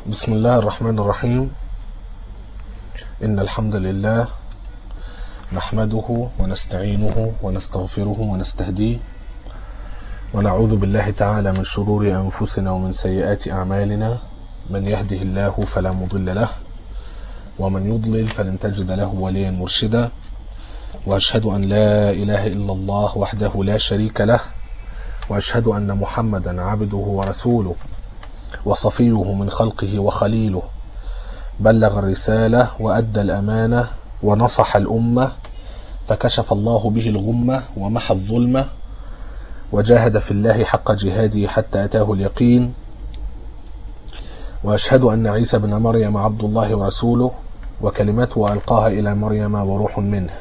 بسم الله الرحمن الرحيم إن الحمد لله نحمده ونستعينه ونستغفره ونستهديه ونعوذ بالله تعالى من شرور أنفسنا ومن سيئات أعمالنا من يهده الله فلا مضل له ومن يضلل فلن تجد له وليا مرشدا وأشهد أن لا إله إلا الله وحده لا شريك له وأشهد أن محمدا عبده ورسوله وصفيه من خلقه وخليله بلغ الرسالة وأدى الأمانة ونصح الأمة فكشف الله به الغمة ومحى الظلمة وجاهد في الله حق جهاده حتى أتاه اليقين وأشهد أن عيسى بن مريم عبد الله ورسوله وكلمته ألقاها إلى مريم وروح منه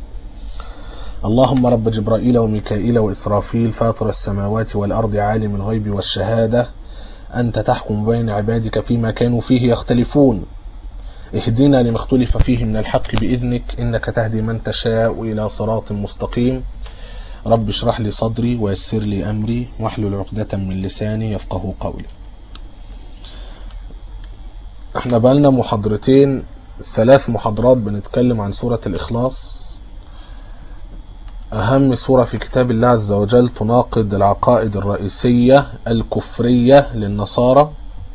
اللهم رب جبرائيل وميكائيل وإسرافيل فاطر السماوات والأرض عالم الغيب والشهادة أنت تحكم بين عبادك فيما كانوا فيه يختلفون اهدنا لما اختلف فيه من الحق بإذنك إنك تهدي من تشاء إلى صراط مستقيم رب اشرح لي صدري ويسر لي أمري واحلل عقدة من لساني يفقه قولي احنا بقالنا محاضرتين ثلاث محاضرات بنتكلم عن سورة الإخلاص أهم سورة في كتاب الله عز وجل تناقض العقائد الرئيسية الكفرية للنصارى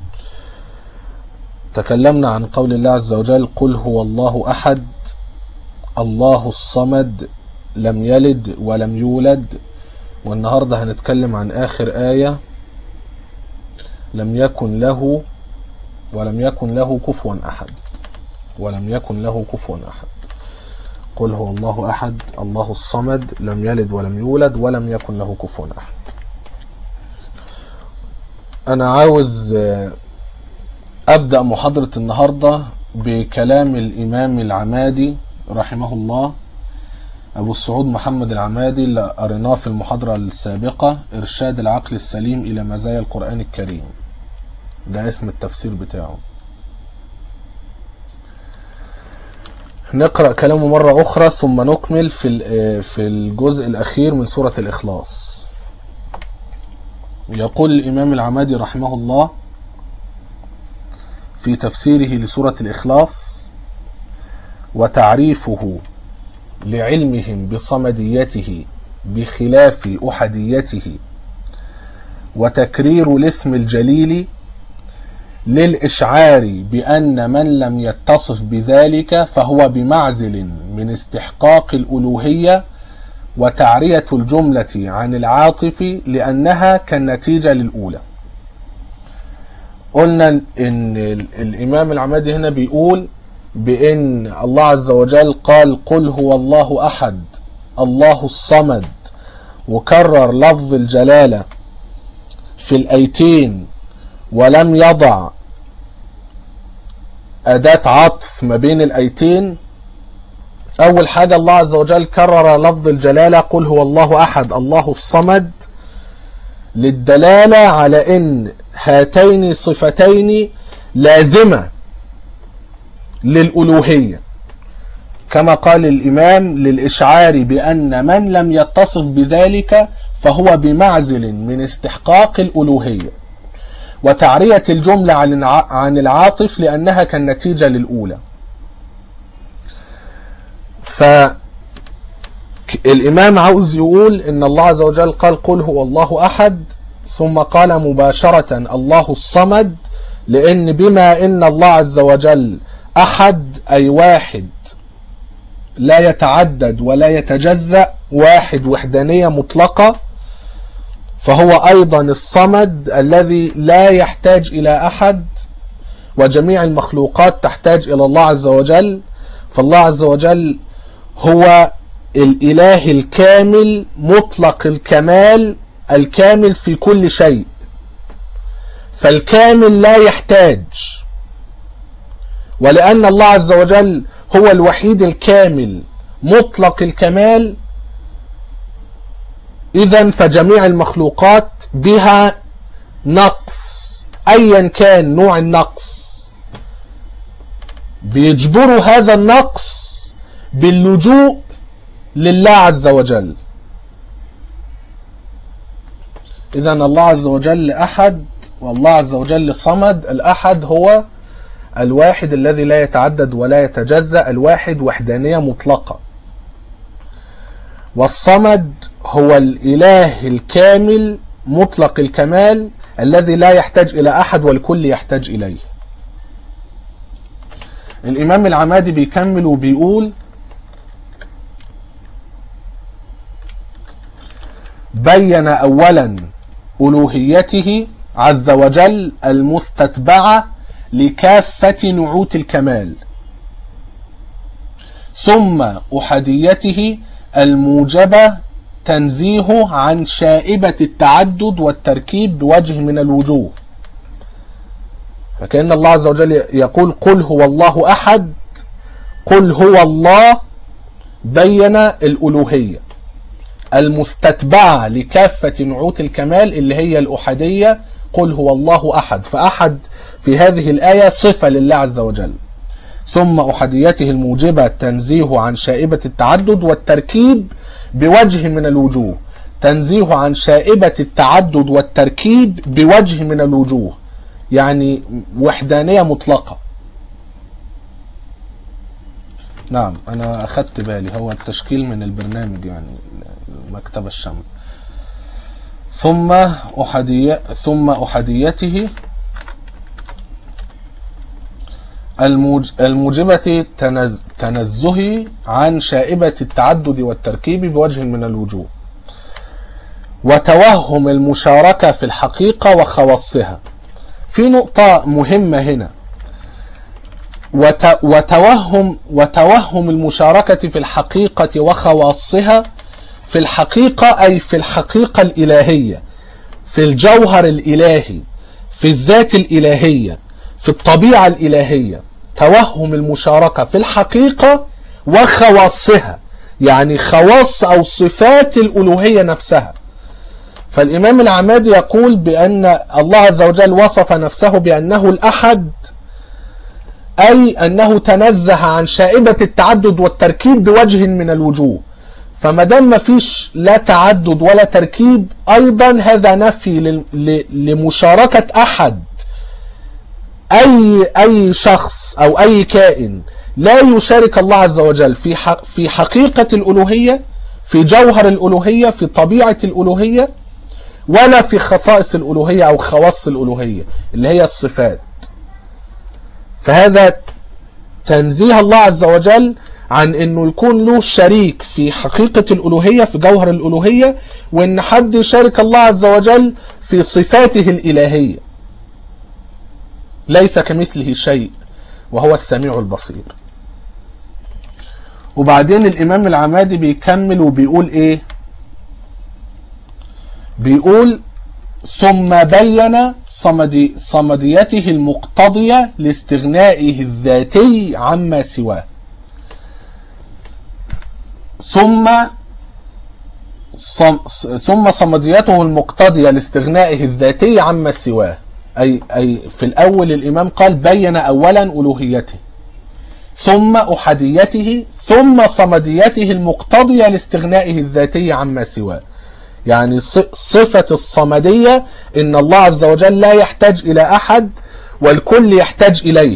تكلمنا عن قول الله عز وجل قل هو الله أحد الله الصمد لم يلد ولم يولد والنهاردة هنتكلم عن آخر آية لم يكن له ولم يكن له كفوا أحد ولم يكن له كفوا أحد قل هو الله أحد الله الصمد لم يلد ولم يولد ولم يكن له كفوا أحد أنا عاوز أبدأ محاضرة النهاردة بكلام الإمام العمادي رحمه الله أبو السعود محمد العمادي اللي قريناه في المحاضرة السابقة إرشاد العقل السليم إلى مزايا القرآن الكريم ده اسم التفسير بتاعه نقرأ كلامه مرة أخرى ثم نكمل في في الجزء الأخير من سورة الإخلاص يقول الإمام العمادي رحمه الله في تفسيره لسورة الإخلاص وتعريفه لعلمهم بصمديته بخلاف أحديته وتكرير الاسم الجليل للإشعار بأن من لم يتصف بذلك فهو بمعزل من استحقاق الألوهية وتعرية الجملة عن العاطف لأنها كالنتيجة للأولى قلنا إن الإمام العمادي هنا بيقول بأن الله عز وجل قال قل هو الله أحد الله الصمد وكرر لفظ الجلالة في الأيتين ولم يضع أداة عطف ما بين الأيتين أول حاجة الله عز وجل كرر لفظ الجلالة قل هو الله أحد الله الصمد للدلالة على أن هاتين صفتين لازمة للألوهية كما قال الإمام للإشعار بأن من لم يتصف بذلك فهو بمعزل من استحقاق الألوهية وتعرية الجملة عن العاطف لأنها كالنتيجة للأولى فالإمام عاوز يقول إن الله عز وجل قال قل هو الله أحد ثم قال مباشرة الله الصمد لأن بما إن الله عز وجل أحد أي واحد لا يتعدد ولا يتجزأ واحد وحدانية مطلقة فهو أيضا الصمد الذي لا يحتاج إلى أحد وجميع المخلوقات تحتاج إلى الله عز وجل فالله عز وجل هو الإله الكامل مطلق الكمال الكامل في كل شيء فالكامل لا يحتاج ولأن الله عز وجل هو الوحيد الكامل مطلق الكمال إذا فجميع المخلوقات بها نقص أيا كان نوع النقص بيجبروا هذا النقص باللجوء لله عز وجل إذا الله عز وجل أحد والله عز وجل صمد الأحد هو الواحد الذي لا يتعدد ولا يتجزأ الواحد وحدانية مطلقة والصمد هو الإله الكامل مطلق الكمال الذي لا يحتاج إلى أحد والكل يحتاج إليه الإمام العمادي بيكمل وبيقول بين أولا ألوهيته عز وجل المستتبعة لكافة نعوت الكمال ثم أحديته الموجبة تنزيهه عن شائبة التعدد والتركيب بوجه من الوجوه فكأن الله عز وجل يقول قل هو الله أحد قل هو الله بين الألوهية المستتبعة لكافة نعوت الكمال اللي هي الأحدية قل هو الله أحد فأحد في هذه الآية صفة لله عز وجل ثم أحديته الموجبة تنزيه عن شائبة التعدد والتركيب بوجه من الوجوه تنزيه عن شائبة التعدد والتركيب بوجه من الوجوه يعني وحدانية مطلقة نعم أنا أخدت بالي هو التشكيل من البرنامج يعني مكتب الشمل ثم أحدية ثم أحديته الموج الموجبة تنز تنزهه عن شائبة التعدد والتركيب بوجه من الوجوه وتوهم المشاركة في الحقيقة وخواصها في نقطة مهمة هنا وت وتوهم وتوهم المشاركة في الحقيقة وخواصها في الحقيقة أي في الحقيقة الإلهية في الجوهر الإلهي في الذات الإلهية في الطبيعة الإلهية توهم المشاركة في الحقيقة وخواصها يعني خواص أو صفات الألوهية نفسها فالإمام العمادي يقول بأن الله عز وجل وصف نفسه بأنه الأحد أي أنه تنزه عن شائبة التعدد والتركيب بوجه من الوجوه فما دام ما فيش لا تعدد ولا تركيب أيضا هذا نفي لمشاركة أحد أي أي شخص أو أي كائن لا يشارك الله عز وجل في في حقيقة الألوهية في جوهر الألوهية في طبيعة الألوهية ولا في خصائص الألوهية أو خواص الألوهية اللي هي الصفات فهذا تنزيه الله عز وجل عن انه يكون له شريك في حقيقة الالوهية في جوهر الالوهية وان حد يشارك الله عز وجل في صفاته الالهية ليس كمثله شيء وهو السميع البصير وبعدين الامام العمادي بيكمل وبيقول ايه بيقول ثم بين صمدي صمديته المقتضية لاستغنائه الذاتي عما سواه ثم صم ثم صمديته المقتضية لاستغنائه الذاتي عما سواه أي, أي في الأول الإمام قال بين أولا ألوهيته ثم أحديته ثم صمديته المقتضية لاستغنائه الذاتي عما سواه يعني صفة الصمدية إن الله عز وجل لا يحتاج إلى أحد والكل يحتاج إليه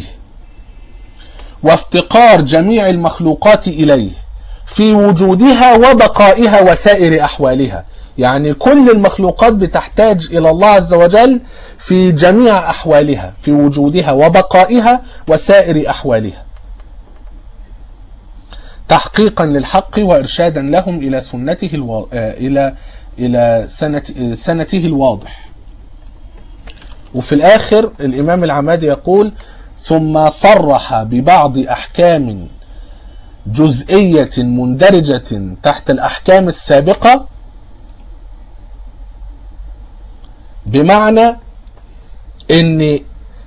وافتقار جميع المخلوقات إليه في وجودها وبقائها وسائر أحوالها يعني كل المخلوقات بتحتاج إلى الله عز وجل في جميع أحوالها في وجودها وبقائها وسائر أحوالها تحقيقا للحق وإرشادا لهم إلى سنته الو... إلى إلى سنة سنته الواضح وفي الآخر الإمام العمادي يقول ثم صرح ببعض أحكام جزئية مندرجة تحت الأحكام السابقة بمعنى ان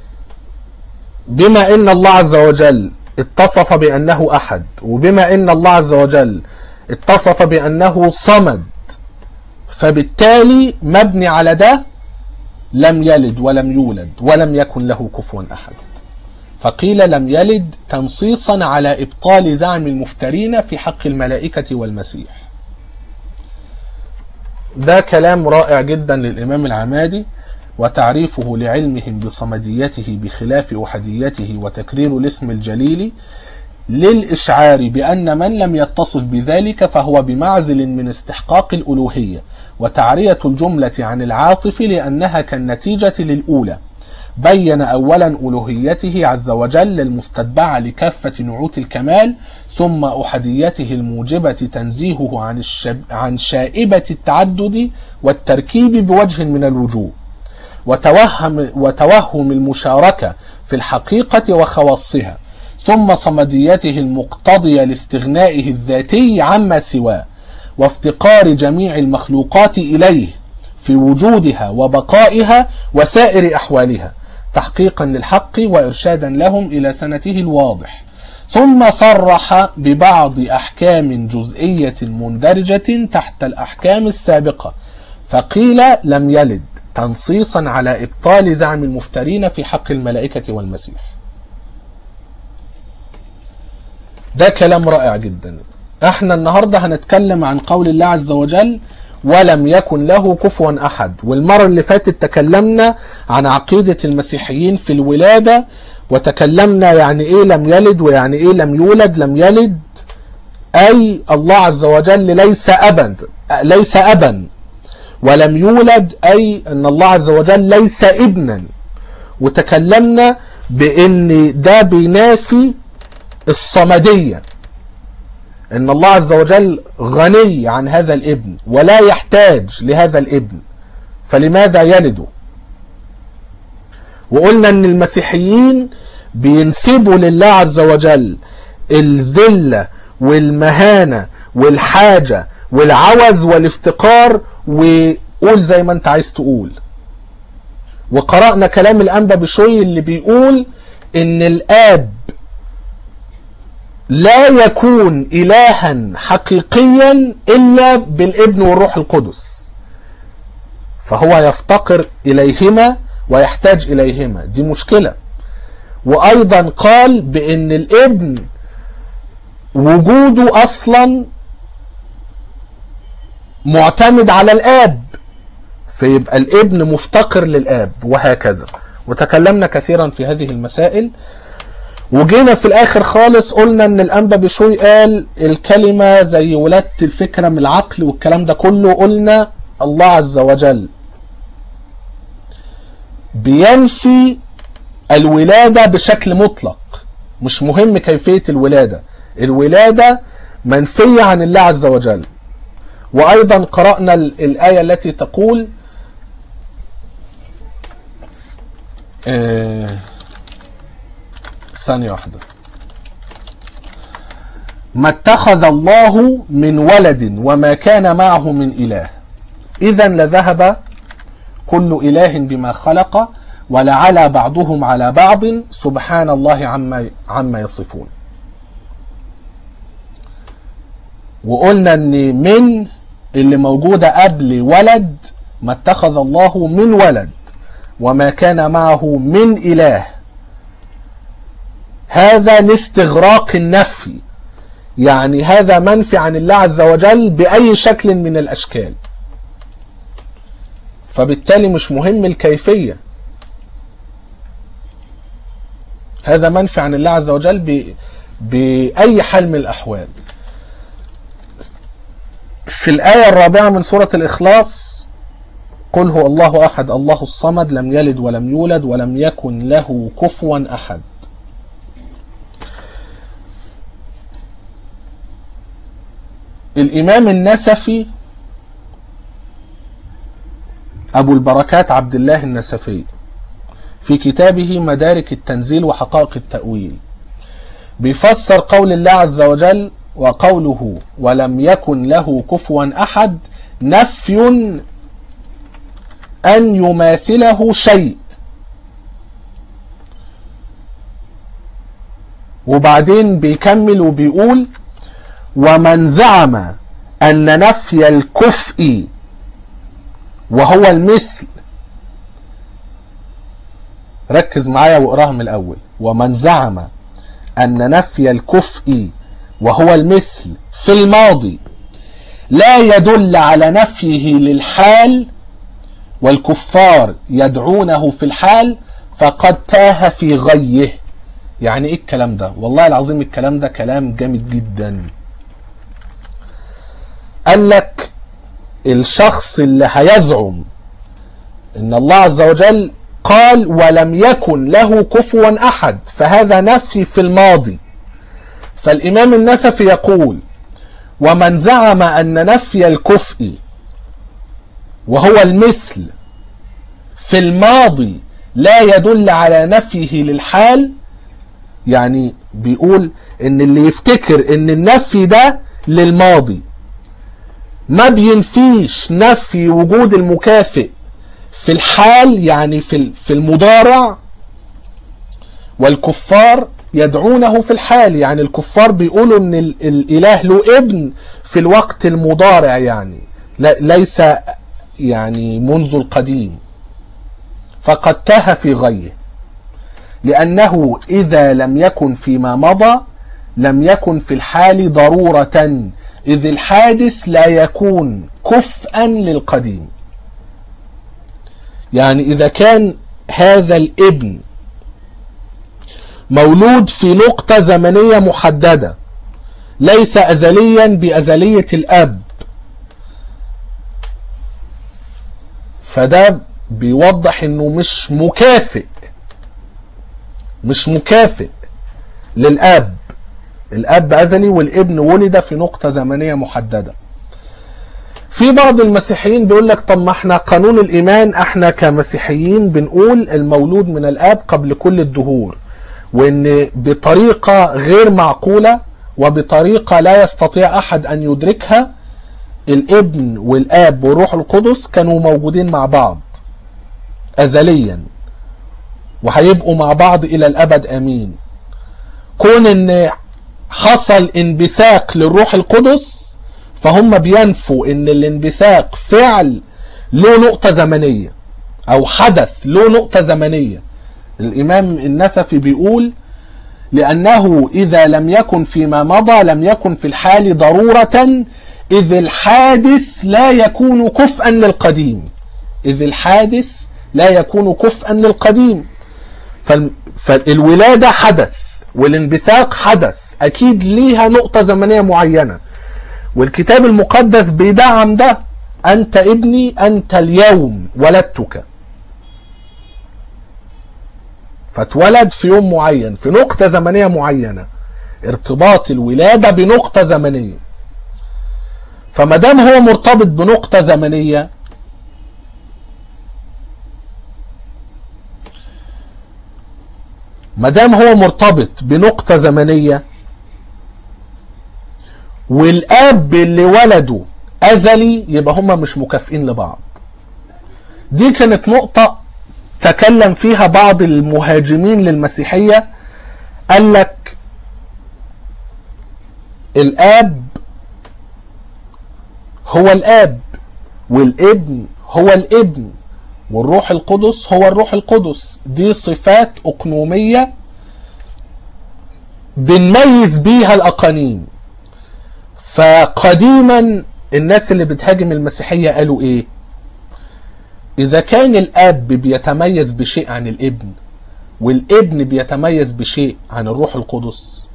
بما ان الله عز وجل اتصف بانه احد وبما ان الله عز وجل اتصف بانه صمد فبالتالي مبني على ده لم يلد ولم يولد ولم يكن له كفوا احد فقيل لم يلد تنصيصا على ابطال زعم المفترين في حق الملائكه والمسيح ده كلام رائع جدا للإمام العمادي وتعريفه لعلمهم بصمديته بخلاف أحديته وتكرير الاسم الجليل للإشعار بأن من لم يتصف بذلك فهو بمعزل من استحقاق الألوهية وتعرية الجملة عن العاطف لأنها كالنتيجة للأولى بين أولا ألوهيته عز وجل المستتبعة لكافة نعوت الكمال ثم أحديته الموجبة تنزيهه عن, الشب... عن شائبة التعدد والتركيب بوجه من الوجوه وتوهم, وتوهم المشاركة في الحقيقة وخواصها ثم صمديته المقتضية لاستغنائه الذاتي عما سواه وافتقار جميع المخلوقات إليه في وجودها وبقائها وسائر أحوالها تحقيقا للحق وإرشادا لهم إلى سنته الواضح ثم صرح ببعض أحكام جزئية مندرجة تحت الأحكام السابقة فقيل لم يلد تنصيصا على إبطال زعم المفترين في حق الملائكة والمسيح ده كلام رائع جدا احنا النهاردة هنتكلم عن قول الله عز وجل ولم يكن له كفوا احد والمرة اللي فاتت تكلمنا عن عقيدة المسيحيين في الولادة وتكلمنا يعني ايه لم يلد ويعني ايه لم يولد لم يلد اي الله عز وجل ليس ابا ليس ابا ولم يولد اي ان الله عز وجل ليس ابنا وتكلمنا بان ده بينافي الصمديه ان الله عز وجل غني عن هذا الابن ولا يحتاج لهذا الابن فلماذا يلده وقلنا ان المسيحيين بينسبوا لله عز وجل الذلة والمهانة والحاجة والعوز والافتقار وقول زي ما انت عايز تقول وقرأنا كلام الأنبا بشوي اللي بيقول ان الآب لا يكون إلها حقيقيا إلا بالابن والروح القدس فهو يفتقر إليهما ويحتاج إليهما دي مشكلة وأيضا قال بأن الابن وجوده أصلا معتمد على الآب فيبقى الابن مفتقر للآب وهكذا وتكلمنا كثيرا في هذه المسائل وجينا في الاخر خالص قلنا ان الانبا بشوي قال الكلمة زي ولادة الفكرة من العقل والكلام ده كله قلنا الله عز وجل بينفي الولادة بشكل مطلق مش مهم كيفية الولادة الولادة منفية عن الله عز وجل وأيضا قرأنا الآية التي تقول آه ثانية واحدة ما اتخذ الله من ولد وما كان معه من إله إذا لذهب كل إله بما خلق ولعلى بعضهم على بعض سبحان الله عما عما يصفون وقلنا ان من اللي موجودة قبل ولد ما اتخذ الله من ولد وما كان معه من إله هذا لاستغراق النفي يعني هذا منفي عن الله عز وجل بأي شكل من الأشكال فبالتالي مش مهم الكيفية هذا منفي عن الله عز وجل ب... بأي حال من الأحوال في الآية الرابعة من سورة الإخلاص قل هو الله أحد الله الصمد لم يلد ولم يولد ولم يكن له كفوا أحد الإمام النسفي أبو البركات عبد الله النسفي في كتابه مدارك التنزيل وحقائق التأويل بيفسر قول الله عز وجل وقوله ولم يكن له كفوا أحد نفي أن يماثله شيء وبعدين بيكمل وبيقول ومن زعم أن نفي الكفء وهو المثل ركز معايا واقراها من الأول ومن زعم أن نفي الكفء وهو المثل في الماضي لا يدل على نفيه للحال والكفار يدعونه في الحال فقد تاه في غيه يعني ايه الكلام ده والله العظيم الكلام ده كلام جامد جدا قال لك الشخص اللي هيزعم ان الله عز وجل قال ولم يكن له كفوا احد فهذا نفي في الماضي فالامام النسفي يقول ومن زعم ان نفي الكفء وهو المثل في الماضي لا يدل على نفيه للحال يعني بيقول ان اللي يفتكر ان النفي ده للماضي ما بينفيش نفي وجود المكافئ في الحال يعني في في المضارع والكفار يدعونه في الحال يعني الكفار بيقولوا ان الاله له ابن في الوقت المضارع يعني ليس يعني منذ القديم فقد تاه في غيه لأنه إذا لم يكن فيما مضى لم يكن في الحال ضرورة إذ الحادث لا يكون كفءا للقديم يعني إذا كان هذا الابن مولود في نقطة زمنية محددة ليس أزليا بأزلية الأب فده بيوضح انه مش مكافئ مش مكافئ للاب الاب ازلي والابن ولد في نقطة زمنية محددة في بعض المسيحيين بيقول لك طب ما احنا قانون الايمان احنا كمسيحيين بنقول المولود من الاب قبل كل الدهور وان بطريقة غير معقولة وبطريقة لا يستطيع احد ان يدركها الابن والاب والروح القدس كانوا موجودين مع بعض ازليا وهيبقوا مع بعض الى الابد امين كون ان حصل انبثاق للروح القدس فهم بينفوا ان الانبثاق فعل له نقطة زمنية او حدث له نقطة زمنية الامام النسفي بيقول لانه اذا لم يكن فيما مضى لم يكن في الحال ضرورة اذ الحادث لا يكون كفءا للقديم اذ الحادث لا يكون كفءا للقديم فالولادة حدث والانبثاق حدث اكيد ليها نقطة زمنية معينة والكتاب المقدس بيدعم ده انت ابني انت اليوم ولدتك فاتولد في يوم معين في نقطة زمنية معينة ارتباط الولادة بنقطة زمنية فما دام هو مرتبط بنقطة زمنية ما دام هو مرتبط بنقطة زمنية والاب اللي ولده ازلي يبقى هما مش مكافئين لبعض دي كانت نقطة تكلم فيها بعض المهاجمين للمسيحية قال لك الاب هو الاب والابن هو الابن والروح القدس هو الروح القدس دي صفات اقنومية بنميز بيها الاقانيم فقديما الناس اللي بتهاجم المسيحية قالوا ايه اذا كان الاب بيتميز بشيء عن الابن والابن بيتميز بشيء عن الروح القدس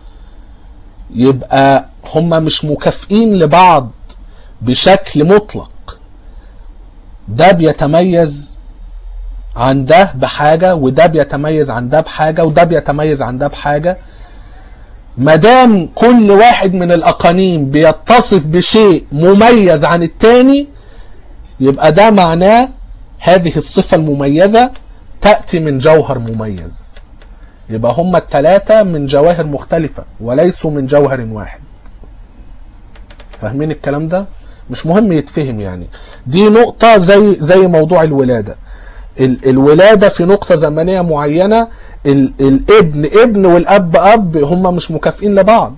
يبقى هما مش مكافئين لبعض بشكل مطلق ده بيتميز عن ده بحاجة وده بيتميز عن ده بحاجة وده بيتميز عن ده بحاجة مدام كل واحد من الأقانيم بيتصف بشيء مميز عن التاني يبقى ده معناه هذه الصفة المميزة تأتي من جوهر مميز يبقى هما التلاتة من جواهر مختلفة وليسوا من جوهر واحد فاهمين الكلام ده مش مهم يتفهم يعني دي نقطة زي زي موضوع الولادة ال الولادة في نقطة زمنية معينة ال الابن ابن والاب اب هما مش مكافئين لبعض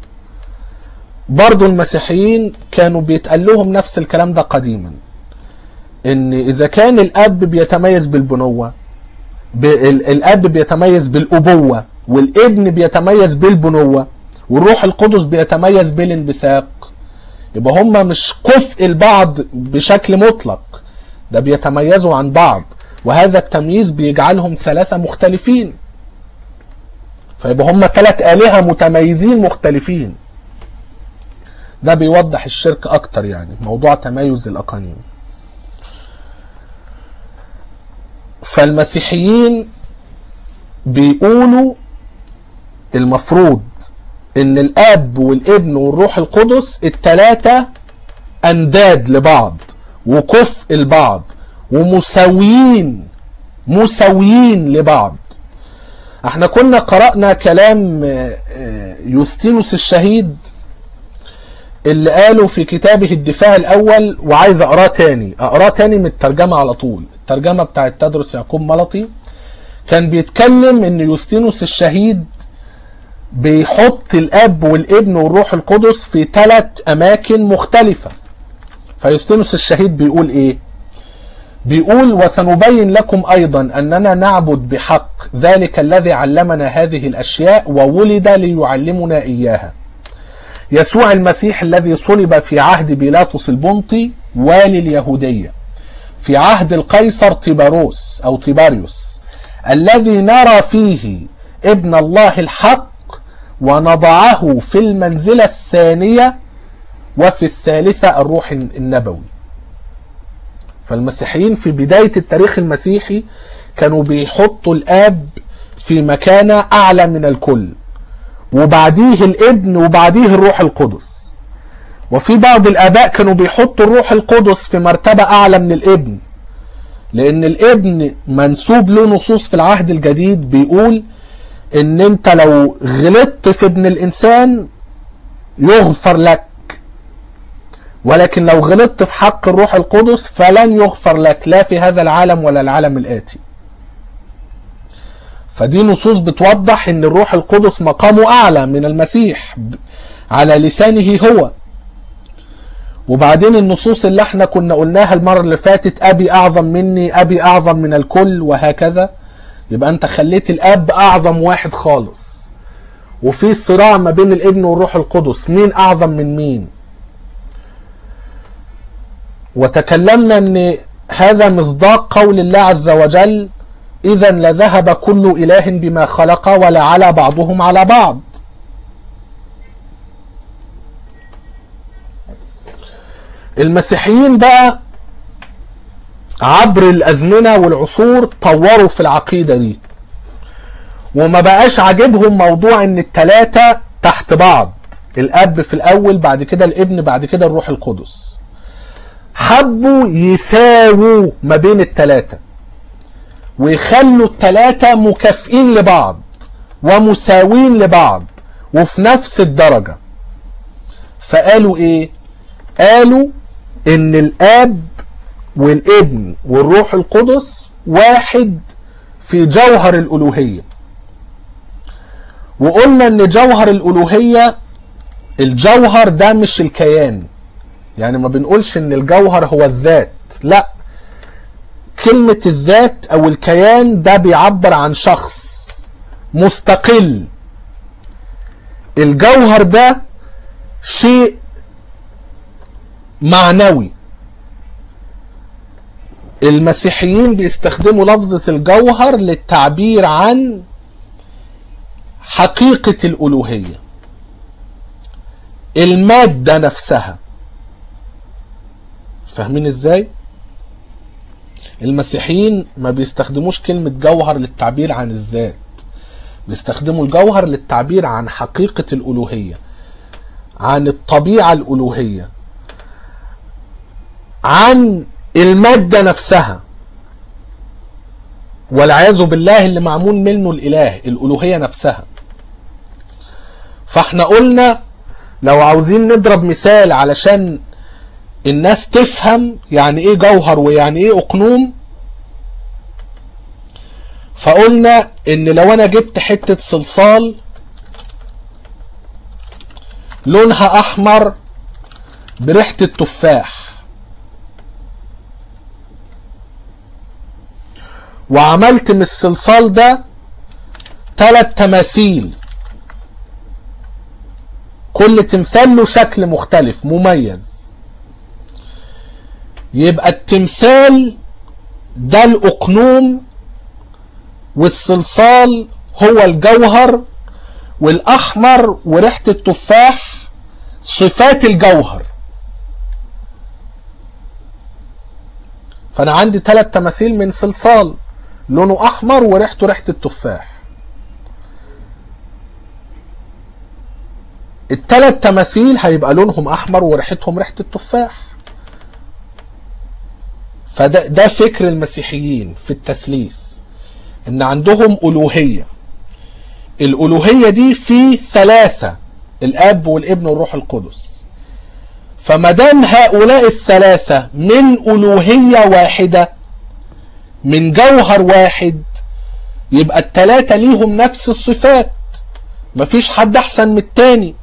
برضو المسيحيين كانوا بيتقال لهم نفس الكلام ده قديما ان اذا كان الاب بيتميز بالبنوة الاب بيتميز بالابوة والابن بيتميز بالبنوة والروح القدس بيتميز بالانبثاق يبقى هم مش كفء البعض بشكل مطلق ده بيتميزوا عن بعض وهذا التمييز بيجعلهم ثلاثة مختلفين فيبقى هم ثلاث آلهة متميزين مختلفين ده بيوضح الشرك أكتر يعني موضوع تميز الأقانيم فالمسيحيين بيقولوا المفروض ان الاب والابن والروح القدس التلاتة انداد لبعض وكفء البعض ومساويين مساويين لبعض احنا كنا قرأنا كلام يوستينوس الشهيد اللي قاله في كتابه الدفاع الاول وعايز اقراه تاني اقراه تاني من الترجمة على طول الترجمة بتاعت تدرس يعقوب ملطي كان بيتكلم ان يوستينوس الشهيد بيحط الاب والابن والروح القدس في ثلاث اماكن مختلفة فيوستينوس الشهيد بيقول ايه بيقول وسنبين لكم ايضا اننا نعبد بحق ذلك الذي علمنا هذه الاشياء وولد ليعلمنا اياها يسوع المسيح الذي صلب في عهد بيلاطس البنطي والي اليهودية في عهد القيصر تيباروس او تيباريوس الذي نرى فيه ابن الله الحق ونضعه في المنزلة الثانية وفي الثالثة الروح النبوي فالمسيحيين في بداية التاريخ المسيحي كانوا بيحطوا الآب في مكانة أعلى من الكل وبعديه الابن وبعديه الروح القدس وفي بعض الآباء كانوا بيحطوا الروح القدس في مرتبة أعلى من الابن لأن الابن منسوب له نصوص في العهد الجديد بيقول إن أنت لو غلطت في ابن الإنسان يغفر لك ولكن لو غلطت في حق الروح القدس فلن يغفر لك لا في هذا العالم ولا العالم الآتي فدي نصوص بتوضح ان الروح القدس مقامه اعلى من المسيح على لسانه هو وبعدين النصوص اللي احنا كنا قلناها المرة اللي فاتت ابي اعظم مني ابي اعظم من الكل وهكذا يبقى انت خليت الاب اعظم واحد خالص وفي صراع ما بين الابن والروح القدس مين اعظم من مين وتكلمنا ان هذا مصداق قول الله عز وجل اذا لذهب كل اله بما خلق ولعلى بعضهم على بعض المسيحيين بقى عبر الازمنه والعصور طوروا في العقيده دي وما بقاش عاجبهم موضوع ان التلاتة تحت بعض الاب في الاول بعد كده الابن بعد كده الروح القدس حبوا يساووا ما بين التلاتة ويخلوا التلاتة مكافئين لبعض ومساوين لبعض وفي نفس الدرجة فقالوا ايه قالوا ان الاب والابن والروح القدس واحد في جوهر الالوهيه وقلنا ان جوهر الالوهيه الجوهر ده مش الكيان يعني ما بنقولش ان الجوهر هو الذات لا كلمة الذات او الكيان ده بيعبر عن شخص مستقل الجوهر ده شيء معنوي المسيحيين بيستخدموا لفظة الجوهر للتعبير عن حقيقة الألوهية المادة نفسها فاهمين ازاي؟ المسيحيين ما بيستخدموش كلمة جوهر للتعبير عن الذات بيستخدموا الجوهر للتعبير عن حقيقة الألوهية عن الطبيعة الألوهية عن المادة نفسها والعياذ بالله اللي معمول منه الإله الألوهية نفسها فاحنا قلنا لو عاوزين نضرب مثال علشان الناس تفهم يعني ايه جوهر ويعني ايه اقنوم فقلنا ان لو انا جبت حتة صلصال لونها احمر بريحة التفاح وعملت من الصلصال ده ثلاث تماثيل كل تمثال له شكل مختلف مميز يبقى التمثال ده الأقنوم والصلصال هو الجوهر والأحمر وريحة التفاح صفات الجوهر فأنا عندي ثلاث تماثيل من صلصال لونه أحمر وريحته ريحة التفاح الثلاث تماثيل هيبقى لونهم أحمر وريحتهم ريحة التفاح فده ده فكر المسيحيين في التثليث ان عندهم الوهيه الالوهيه دي في ثلاثه الاب والابن والروح القدس فما دام هؤلاء الثلاثه من الوهيه واحده من جوهر واحد يبقى الثلاثه ليهم نفس الصفات مفيش حد احسن من التاني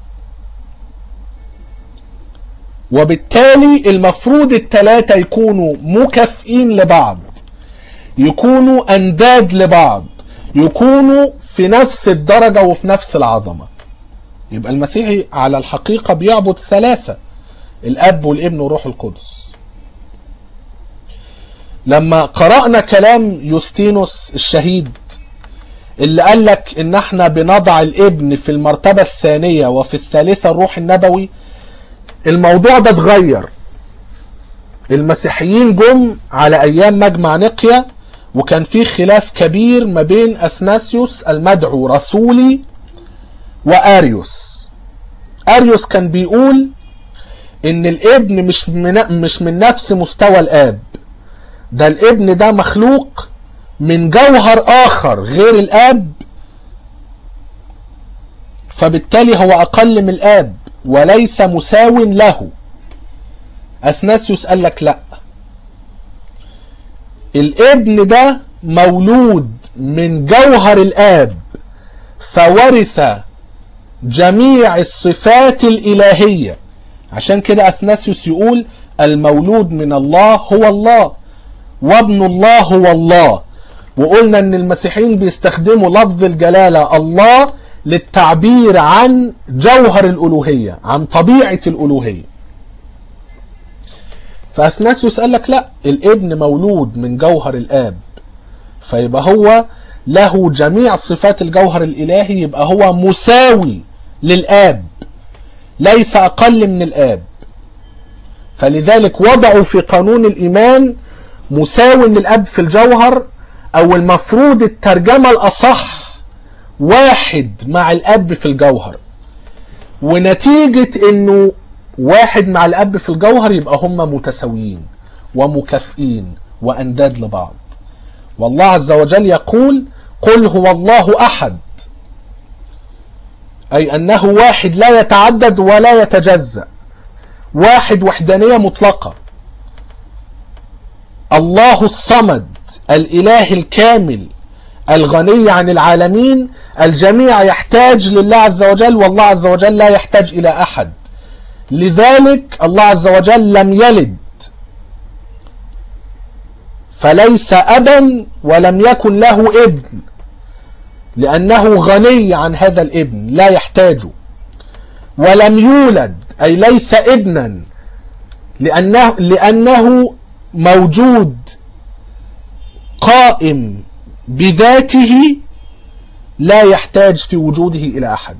وبالتالي المفروض الثلاثه يكونوا مكافئين لبعض يكونوا انداد لبعض يكونوا في نفس الدرجة وفي نفس العظمة يبقى المسيحي على الحقيقة بيعبد ثلاثة الأب والابن والروح القدس لما قرأنا كلام يوستينوس الشهيد اللي قال لك ان احنا بنضع الابن في المرتبة الثانية وفي الثالثة الروح النبوي الموضوع ده اتغير المسيحيين جم على ايام مجمع نقيا وكان في خلاف كبير ما بين اثناسيوس المدعو رسولي واريوس اريوس كان بيقول ان الابن مش من مش من نفس مستوى الاب ده الابن ده مخلوق من جوهر اخر غير الاب فبالتالي هو اقل من الاب وليس مساو له اثناسيوس قال لك لا الابن ده مولود من جوهر الاب فورث جميع الصفات الالهيه عشان كده اثناسيوس يقول المولود من الله هو الله وابن الله هو الله وقلنا ان المسيحيين بيستخدموا لفظ الجلاله الله للتعبير عن جوهر الالوهيه عن طبيعه الالوهيه فاثناسيوس قال لك لا الابن مولود من جوهر الاب فيبقى هو له جميع صفات الجوهر الالهي يبقى هو مساوي للاب ليس اقل من الاب فلذلك وضعوا في قانون الايمان مساو للاب في الجوهر او المفروض الترجمه الاصح واحد مع الاب في الجوهر ونتيجه انه واحد مع الاب في الجوهر يبقى هم متساويين ومكافئين وانداد لبعض والله عز وجل يقول قل هو الله احد اي انه واحد لا يتعدد ولا يتجزا واحد وحدانيه مطلقه الله الصمد الاله الكامل الغني عن العالمين الجميع يحتاج لله عز وجل والله عز وجل لا يحتاج الى احد لذلك الله عز وجل لم يلد فليس ابا ولم يكن له ابن لانه غني عن هذا الابن لا يحتاجه ولم يولد اي ليس ابنا لانه لانه موجود قائم بذاته لا يحتاج في وجوده الى احد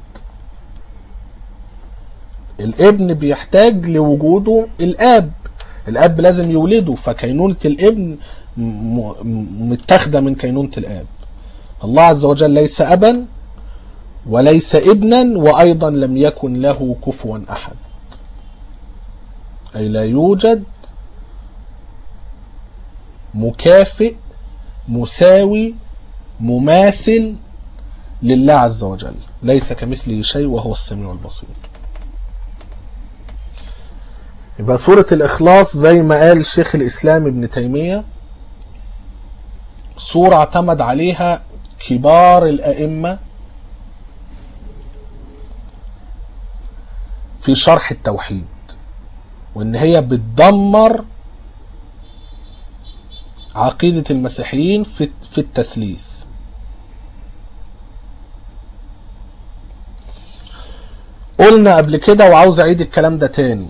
الابن بيحتاج لوجوده الاب الاب لازم يولده فكينونة الابن متاخده من كينونة الاب الله عز وجل ليس ابا وليس ابنا وايضا لم يكن له كفوا احد اي لا يوجد مكافئ مساوي مماثل لله عز وجل ليس كمثله شيء وهو السميع البصير يبقى سورة الإخلاص زي ما قال شيخ الإسلام ابن تيمية سورة اعتمد عليها كبار الأئمة في شرح التوحيد وإن هي بتدمر عقيدة المسيحيين في في التثليث قلنا قبل كده وعاوز اعيد الكلام ده تاني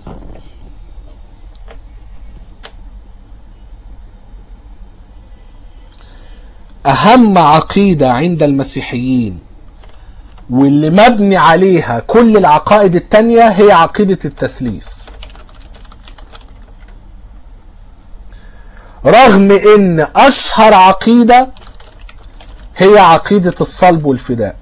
اهم عقيدة عند المسيحيين واللي مبني عليها كل العقائد التانية هي عقيدة التثليث رغم ان اشهر عقيدة هي عقيدة الصلب والفداء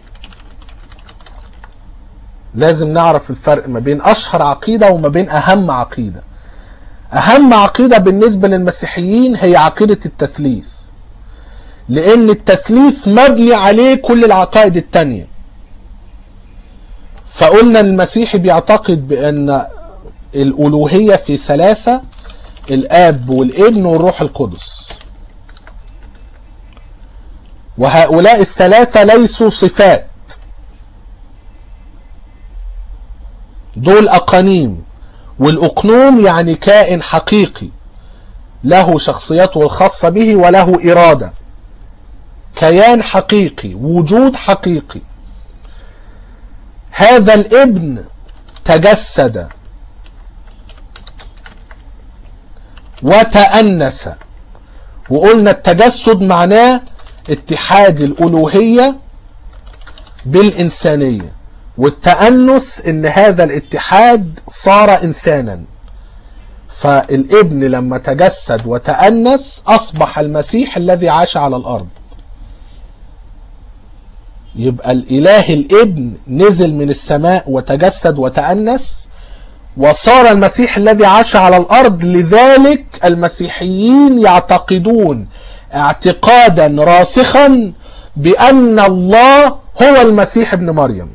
لازم نعرف الفرق ما بين اشهر عقيدة وما بين اهم عقيدة اهم عقيدة بالنسبة للمسيحيين هي عقيدة التثليث لان التثليث مبني عليه كل العقائد التانية فقلنا المسيحي بيعتقد بان الالوهية في ثلاثة الاب والابن والروح القدس وهؤلاء الثلاثة ليسوا صفات دول أقانيم والأقنوم يعني كائن حقيقي له شخصيته الخاصة به وله إرادة كيان حقيقي وجود حقيقي هذا الابن تجسد وتأنس وقلنا التجسد معناه اتحاد الألوهية بالإنسانية والتأنس إن هذا الاتحاد صار إنسانا فالابن لما تجسد وتأنس أصبح المسيح الذي عاش على الأرض يبقى الإله الابن نزل من السماء وتجسد وتأنس وصار المسيح الذي عاش على الأرض لذلك المسيحيين يعتقدون اعتقادا راسخا بأن الله هو المسيح ابن مريم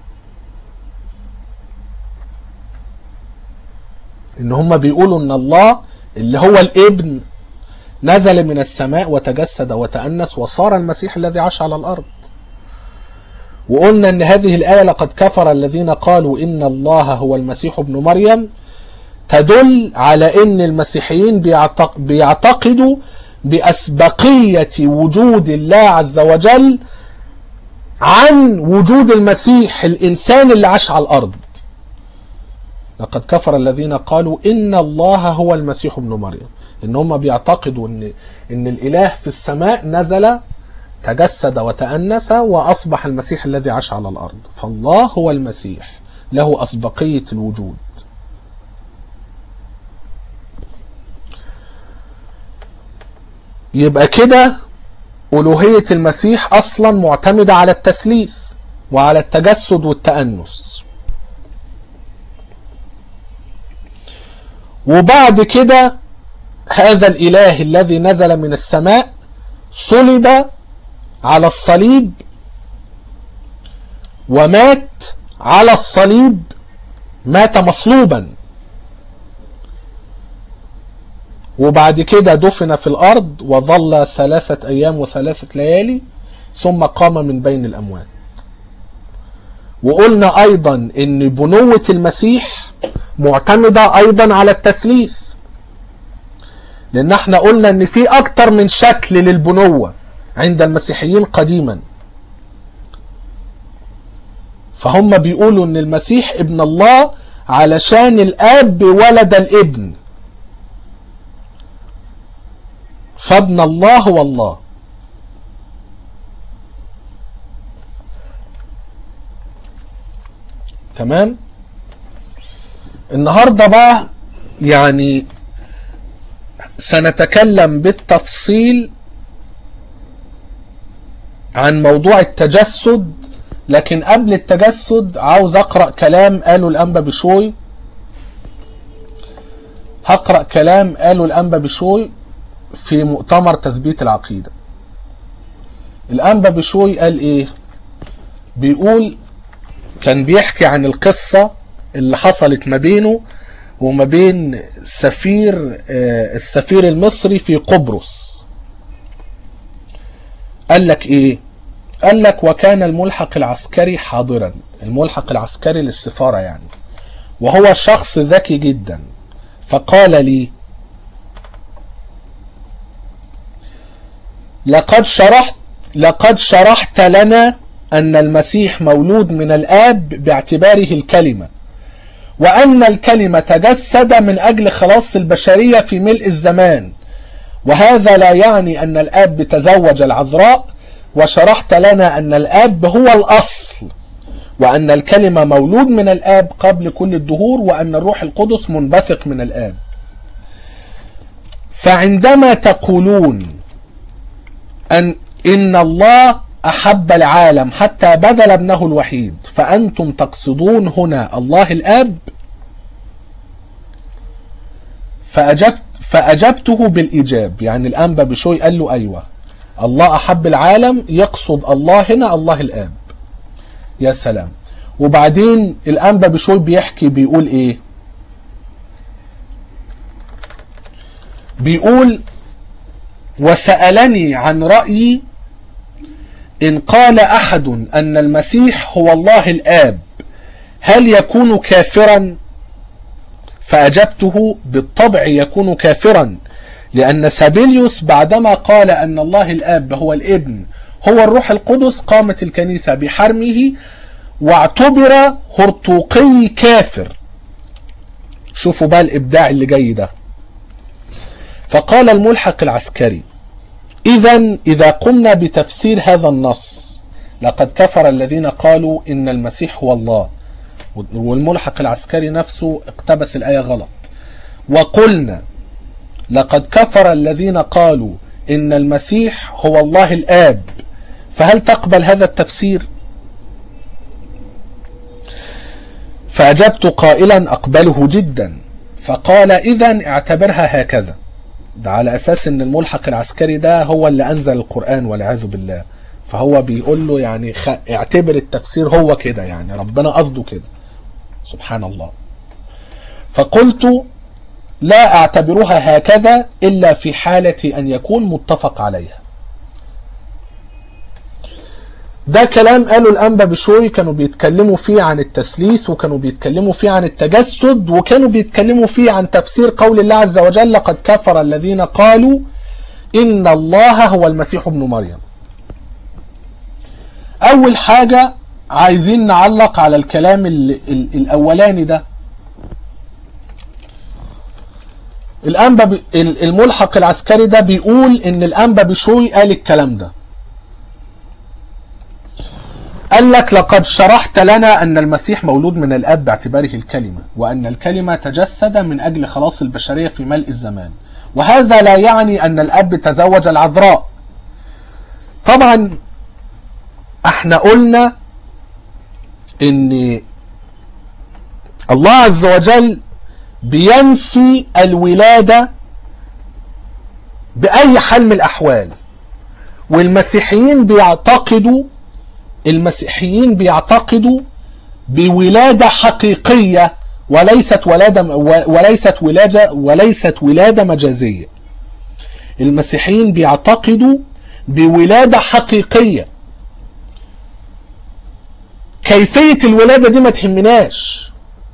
ان هم بيقولوا ان الله اللي هو الابن نزل من السماء وتجسد وتأنس وصار المسيح الذي عاش على الأرض وقلنا ان هذه الآية لقد كفر الذين قالوا ان الله هو المسيح ابن مريم تدل على ان المسيحيين بيعتق... بيعتقدوا بأسبقية وجود الله عز وجل عن وجود المسيح الإنسان اللي عاش على الأرض لقد كفر الذين قالوا إن الله هو المسيح ابن مريم إن هم بيعتقدوا إن إن الإله في السماء نزل تجسد وتأنس وأصبح المسيح الذي عاش على الأرض فالله هو المسيح له أسبقية الوجود يبقى كده ألوهية المسيح أصلا معتمدة على التثليث وعلى التجسد والتأنس وبعد كده هذا الإله الذي نزل من السماء صلب على الصليب ومات على الصليب مات مصلوبا وبعد كده دفن في الأرض وظل ثلاثة أيام وثلاثة ليالي ثم قام من بين الأموات وقلنا أيضا أن بنوة المسيح معتمدة أيضا على التثليث لأن احنا قلنا أن في أكتر من شكل للبنوة عند المسيحيين قديما فهم بيقولوا أن المسيح ابن الله علشان الآب ولد الابن فابن الله هو الله تمام النهارده بقى يعني سنتكلم بالتفصيل عن موضوع التجسد لكن قبل التجسد عاوز اقرا كلام قاله الانبا بشوي هقرا كلام قاله الانبا بشوي في مؤتمر تثبيت العقيده الانبا بشوي قال ايه بيقول كان بيحكي عن القصه اللي حصلت ما بينه وما بين سفير السفير المصري في قبرص قال لك ايه قال لك وكان الملحق العسكري حاضرا الملحق العسكري للسفارة يعني وهو شخص ذكي جدا فقال لي لقد شرحت لقد شرحت لنا أن المسيح مولود من الآب باعتباره الكلمة وأن الكلمة تجسد من أجل خلاص البشرية في ملء الزمان وهذا لا يعني أن الآب تزوج العذراء وشرحت لنا أن الآب هو الأصل وأن الكلمة مولود من الآب قبل كل الدهور وأن الروح القدس منبثق من الآب فعندما تقولون أن إن الله أحب العالم حتى بذل ابنه الوحيد فأنتم تقصدون هنا الله الآب فأجبت فأجبته بالإيجاب يعني الأنبا بشوي قال له أيوة الله أحب العالم يقصد الله هنا الله الآب يا سلام وبعدين الأنبا بشوي بيحكي بيقول إيه بيقول وسألني عن رأيي إن قال أحد أن المسيح هو الله الآب هل يكون كافرا فأجبته بالطبع يكون كافرا لأن سابيليوس بعدما قال أن الله الآب هو الابن هو الروح القدس قامت الكنيسة بحرمه واعتبر هرطوقي كافر شوفوا بقى الإبداع اللي جاي ده فقال الملحق العسكري إذا إذا قمنا بتفسير هذا النص لقد كفر الذين قالوا إن المسيح هو الله والملحق العسكري نفسه اقتبس الآية غلط وقلنا لقد كفر الذين قالوا إن المسيح هو الله الآب فهل تقبل هذا التفسير؟ فأجبت قائلا أقبله جدا فقال إذا اعتبرها هكذا ده على أساس أن الملحق العسكري ده هو اللي أنزل القرآن والعياذ بالله فهو بيقول له يعني خ... اعتبر التفسير هو كده يعني ربنا قصده كده سبحان الله فقلت لا اعتبرها هكذا الا في حالة ان يكون متفق عليها ده كلام قالوا الانبا بشوي كانوا بيتكلموا فيه عن التثليث وكانوا بيتكلموا فيه عن التجسد وكانوا بيتكلموا فيه عن تفسير قول الله عز وجل لقد كفر الذين قالوا ان الله هو المسيح ابن مريم اول حاجة عايزين نعلق على الكلام ال ال الاولاني ده الانبا ب... الملحق العسكري ده بيقول ان الانبا بشوي قال الكلام ده قال لك لقد شرحت لنا ان المسيح مولود من الاب باعتباره الكلمه وان الكلمه تجسد من اجل خلاص البشريه في ملء الزمان وهذا لا يعني ان الاب تزوج العذراء طبعا احنا قلنا ان الله عز وجل بينفي الولاده باي حال من الاحوال والمسيحيين بيعتقدوا المسيحيين بيعتقدوا بولادة حقيقية وليست ولادة وليست ولادة وليست ولادة مجازية. المسيحيين بيعتقدوا بولادة حقيقية. كيفية الولادة دي ما تهمناش.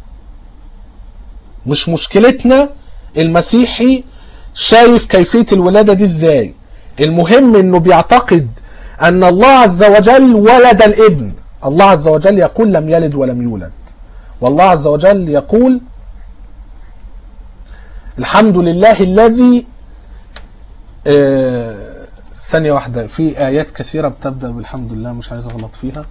مش مشكلتنا المسيحي شايف كيفية الولادة دي ازاي. المهم انه بيعتقد أن الله عز وجل ولد الابن الله عز وجل يقول لم يلد ولم يولد والله عز وجل يقول الحمد لله الذي آه ثانية واحدة في آيات كثيرة بتبدأ بالحمد لله مش عايز أغلط فيها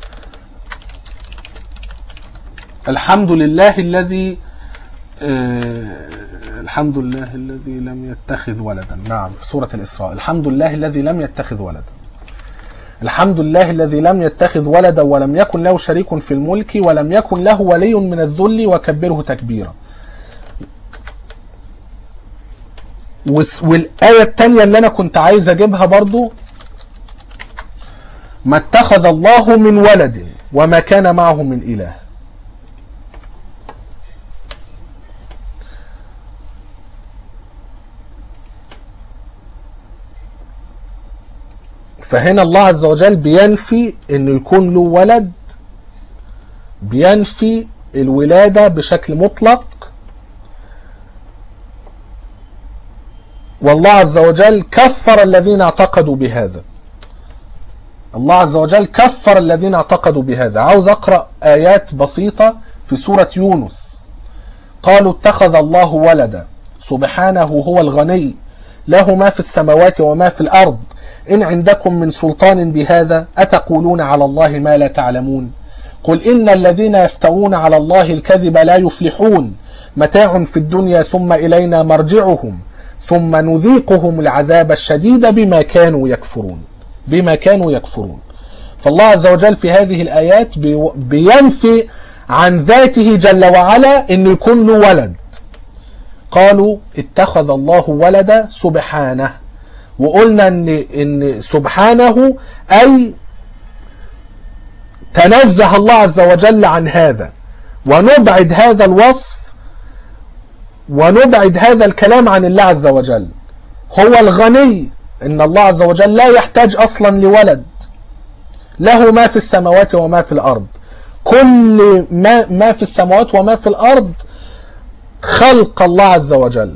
الحمد لله الذي آه الحمد لله الذي لم يتخذ ولدا نعم في سورة الإسراء الحمد لله الذي لم يتخذ ولدا الحمد لله الذي لم يتخذ ولدا ولم يكن له شريك في الملك ولم يكن له ولي من الذل وكبره تكبيرا والآية التانية اللي أنا كنت عايز أجيبها برضو ما اتخذ الله من ولد وما كان معه من إله فهنا الله عز وجل بينفي انه يكون له ولد بينفي الولادة بشكل مطلق والله عز وجل كفر الذين اعتقدوا بهذا الله عز وجل كفر الذين اعتقدوا بهذا عاوز اقرا ايات بسيطه في سوره يونس قالوا اتخذ الله ولدا سبحانه هو الغني له ما في السماوات وما في الارض ان عندكم من سلطان بهذا اتقولون على الله ما لا تعلمون قل ان الذين يفترون على الله الكذب لا يفلحون متاع في الدنيا ثم الينا مرجعهم ثم نذيقهم العذاب الشديد بما كانوا يكفرون بما كانوا يكفرون فالله عز وجل في هذه الآيات بي- بينفي عن ذاته جل وعلا أنه يكون له ولد قالوا اتخذ الله ولدا سبحانه وقلنا ان ان سبحانه اي تنزه الله عز وجل عن هذا ونبعد هذا الوصف ونبعد هذا الكلام عن الله عز وجل هو الغني ان الله عز وجل لا يحتاج اصلا لولد له ما في السماوات وما في الارض كل ما ما في السماوات وما في الارض خلق الله عز وجل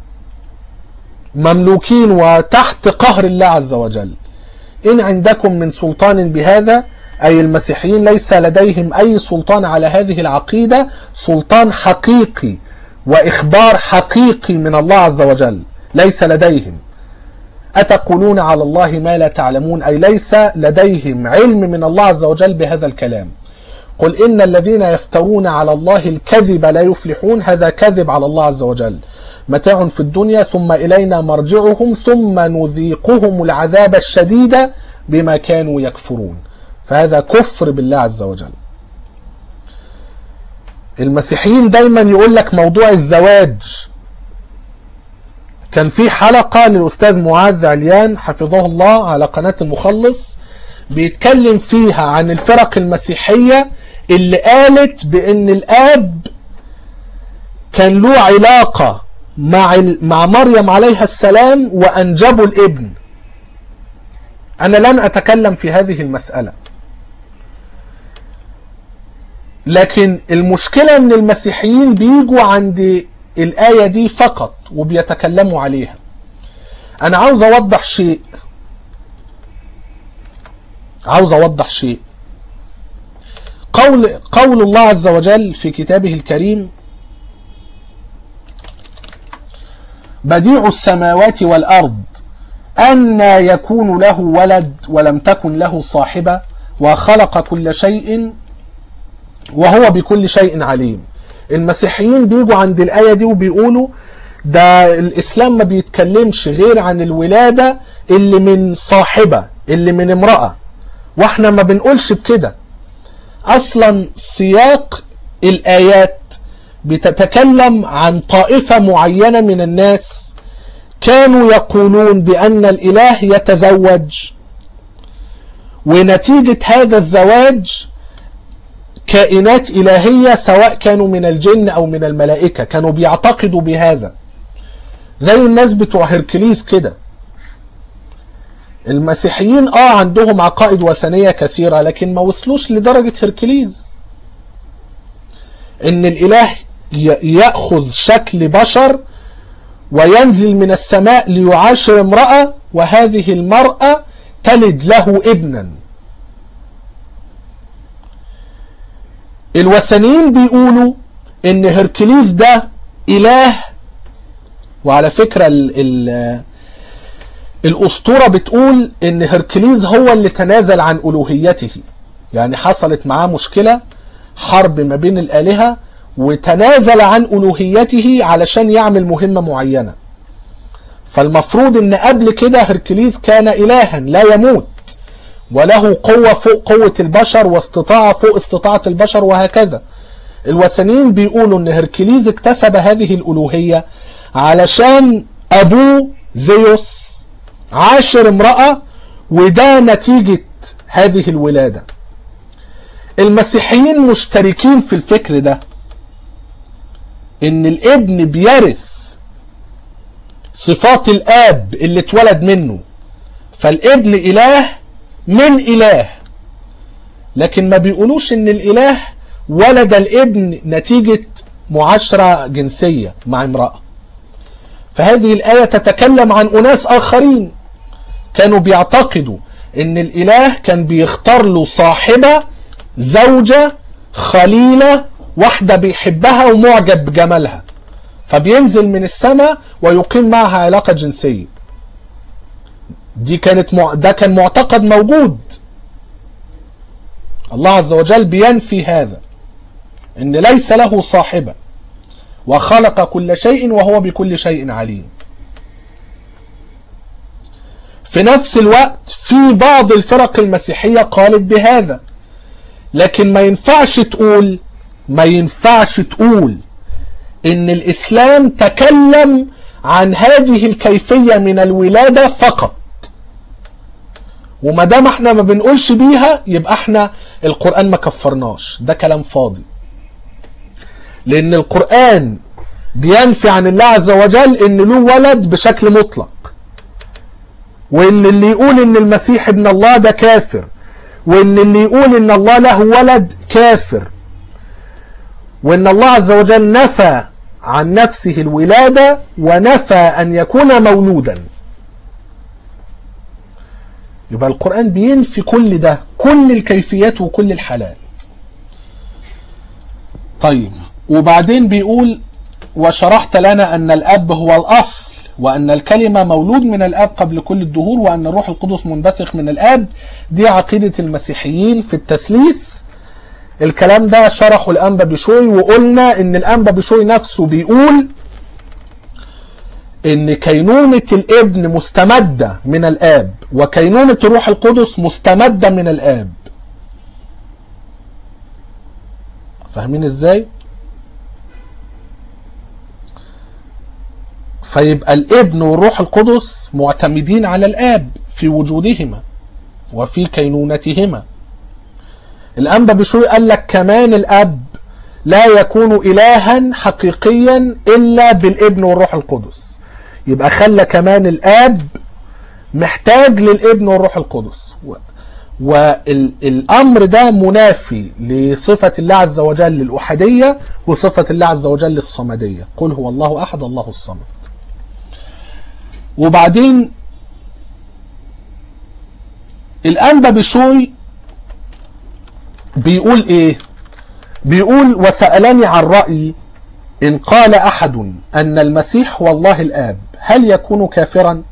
مملوكين وتحت قهر الله عز وجل ان عندكم من سلطان بهذا اي المسيحيين ليس لديهم اي سلطان على هذه العقيده سلطان حقيقي واخبار حقيقي من الله عز وجل ليس لديهم أتقولون على الله ما لا تعلمون أي ليس لديهم علم من الله عز وجل بهذا الكلام قل إن الذين يفترون على الله الكذب لا يفلحون هذا كذب على الله عز وجل متاع في الدنيا ثم إلينا مرجعهم ثم نذيقهم العذاب الشديد بما كانوا يكفرون فهذا كفر بالله عز وجل المسيحيين دايما يقول لك موضوع الزواج كان في حلقة للأستاذ معاذ عليان حفظه الله على قناة المخلص بيتكلم فيها عن الفرق المسيحية اللي قالت بأن الآب كان له علاقة مع ال- مع مريم عليها السلام وأنجبوا الابن أنا لن أتكلم في هذه المسألة لكن المشكلة ان المسيحيين بيجوا عند الآية دي فقط وبيتكلموا عليها أنا عاوز أوضح شيء عاوز أوضح شيء قول قول الله عز وجل في كتابه الكريم بديع السماوات والأرض أن يكون له ولد ولم تكن له صاحبة وخلق كل شيء وهو بكل شيء عليم المسيحيين بيجوا عند الآية دي وبيقولوا ده الإسلام ما بيتكلمش غير عن الولادة اللي من صاحبة اللي من امرأة واحنا ما بنقولش بكده أصلا سياق الآيات بتتكلم عن طائفة معينة من الناس كانوا يقولون بأن الإله يتزوج ونتيجة هذا الزواج كائنات إلهية سواء كانوا من الجن أو من الملائكة كانوا بيعتقدوا بهذا زي الناس بتوع هركليس كده المسيحيين اه عندهم عقائد وثنية كثيرة لكن ما وصلوش لدرجة هركليس ان الاله ي- يأخذ شكل بشر وينزل من السماء ليعاشر امرأة وهذه المرأة تلد له ابنا الوثنيين بيقولوا ان هركليس ده اله وعلى فكرة ال ال الاسطورة بتقول ان هركليس هو اللي تنازل عن الوهيته يعني حصلت معاه مشكلة حرب ما بين الالهة وتنازل عن الوهيته علشان يعمل مهمة معينة فالمفروض ان قبل كده هركليس كان الها لا يموت وله قوة فوق قوة البشر واستطاعة فوق استطاعة البشر وهكذا الوثنيين بيقولوا ان هركليز اكتسب هذه الالوهية علشان ابوه زيوس عاشر امرأة وده نتيجة هذه الولادة المسيحيين مشتركين في الفكر ده ان الابن بيرث صفات الاب اللي اتولد منه فالابن اله من اله لكن ما بيقولوش ان الاله ولد الابن نتيجة معاشرة جنسية مع امرأة فهذه الآية تتكلم عن أناس آخرين كانوا بيعتقدوا ان الاله كان بيختار له صاحبة زوجة خليلة واحدة بيحبها ومعجب بجمالها فبينزل من السماء ويقيم معها علاقة جنسية دي كانت مع... ده كان معتقد موجود الله عز وجل بينفي هذا ان ليس له صاحبة وخلق كل شيء وهو بكل شيء عليم في نفس الوقت في بعض الفرق المسيحية قالت بهذا لكن ما ينفعش تقول ما ينفعش تقول ان الاسلام تكلم عن هذه الكيفية من الولادة فقط وما دام احنا ما بنقولش بيها يبقى احنا القرآن ما كفرناش ده كلام فاضي لان القرآن بينفي عن الله عز وجل ان له ولد بشكل مطلق وان اللي يقول ان المسيح ابن الله ده كافر وان اللي يقول ان الله له ولد كافر وان الله عز وجل نفى عن نفسه الولادة ونفى ان يكون مولودا يبقى القرآن بينفي كل ده كل الكيفيات وكل الحالات طيب وبعدين بيقول وشرحت لنا أن الأب هو الأصل وأن الكلمة مولود من الأب قبل كل الدهور وأن الروح القدس منبثق من الأب دي عقيدة المسيحيين في التثليث الكلام ده شرحه الأنبا بشوي وقلنا إن الأنبا بشوي نفسه بيقول ان كينونة الابن مستمدة من الاب وكينونة الروح القدس مستمدة من الاب فاهمين ازاي فيبقى الابن والروح القدس معتمدين على الاب في وجودهما وفي كينونتهما الانبا بشوي قال لك كمان الاب لا يكون الها حقيقيا الا بالابن والروح القدس يبقى خلى كمان الاب محتاج للابن والروح القدس والامر ده منافي لصفه الله عز وجل الاحاديه وصفه الله عز وجل الصمديه قل هو الله احد الله الصمد وبعدين الانبا بشوي بيقول ايه بيقول وسالني عن رايي ان قال احد ان المسيح هو الله الاب هل يكون كافرا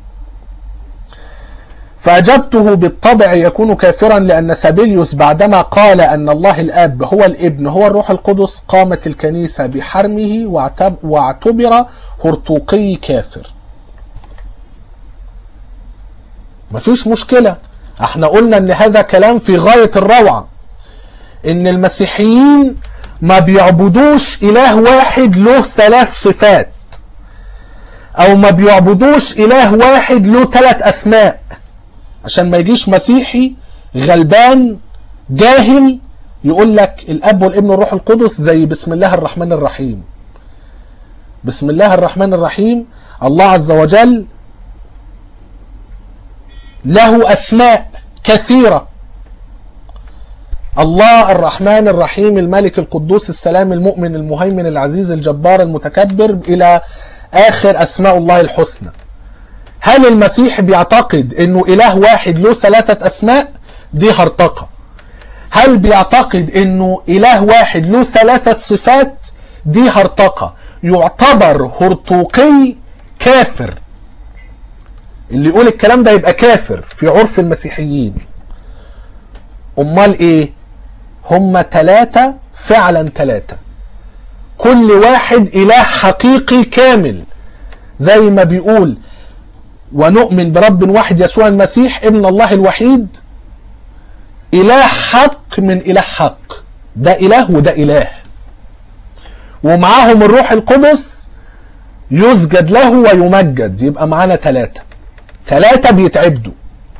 فأجبته بالطبع يكون كافرا لأن سابيليوس بعدما قال أن الله الآب هو الابن هو الروح القدس قامت الكنيسة بحرمه واعتبر هرطوقي كافر مفيش مشكلة احنا قلنا ان هذا كلام في غاية الروعة ان المسيحيين ما بيعبدوش اله واحد له ثلاث صفات او ما بيعبدوش اله واحد له ثلاث اسماء عشان ما يجيش مسيحي غلبان جاهل يقول لك الاب والابن والروح القدس زي بسم الله الرحمن الرحيم بسم الله الرحمن الرحيم الله عز وجل له اسماء كثيره الله الرحمن الرحيم الملك القدوس السلام المؤمن المهيمن العزيز الجبار المتكبر الى اخر اسماء الله الحسنى هل المسيح بيعتقد انه اله واحد له ثلاثة اسماء دي هرطقة هل بيعتقد انه اله واحد له ثلاثة صفات دي هرطقة يعتبر هرطوقي كافر اللي يقول الكلام ده يبقى كافر في عرف المسيحيين امال ايه هم ثلاثة فعلا ثلاثة كل واحد اله حقيقي كامل زي ما بيقول ونؤمن برب واحد يسوع المسيح ابن الله الوحيد اله حق من اله حق ده اله وده اله ومعاهم الروح القدس يسجد له ويمجد يبقى معانا ثلاثة ثلاثة بيتعبدوا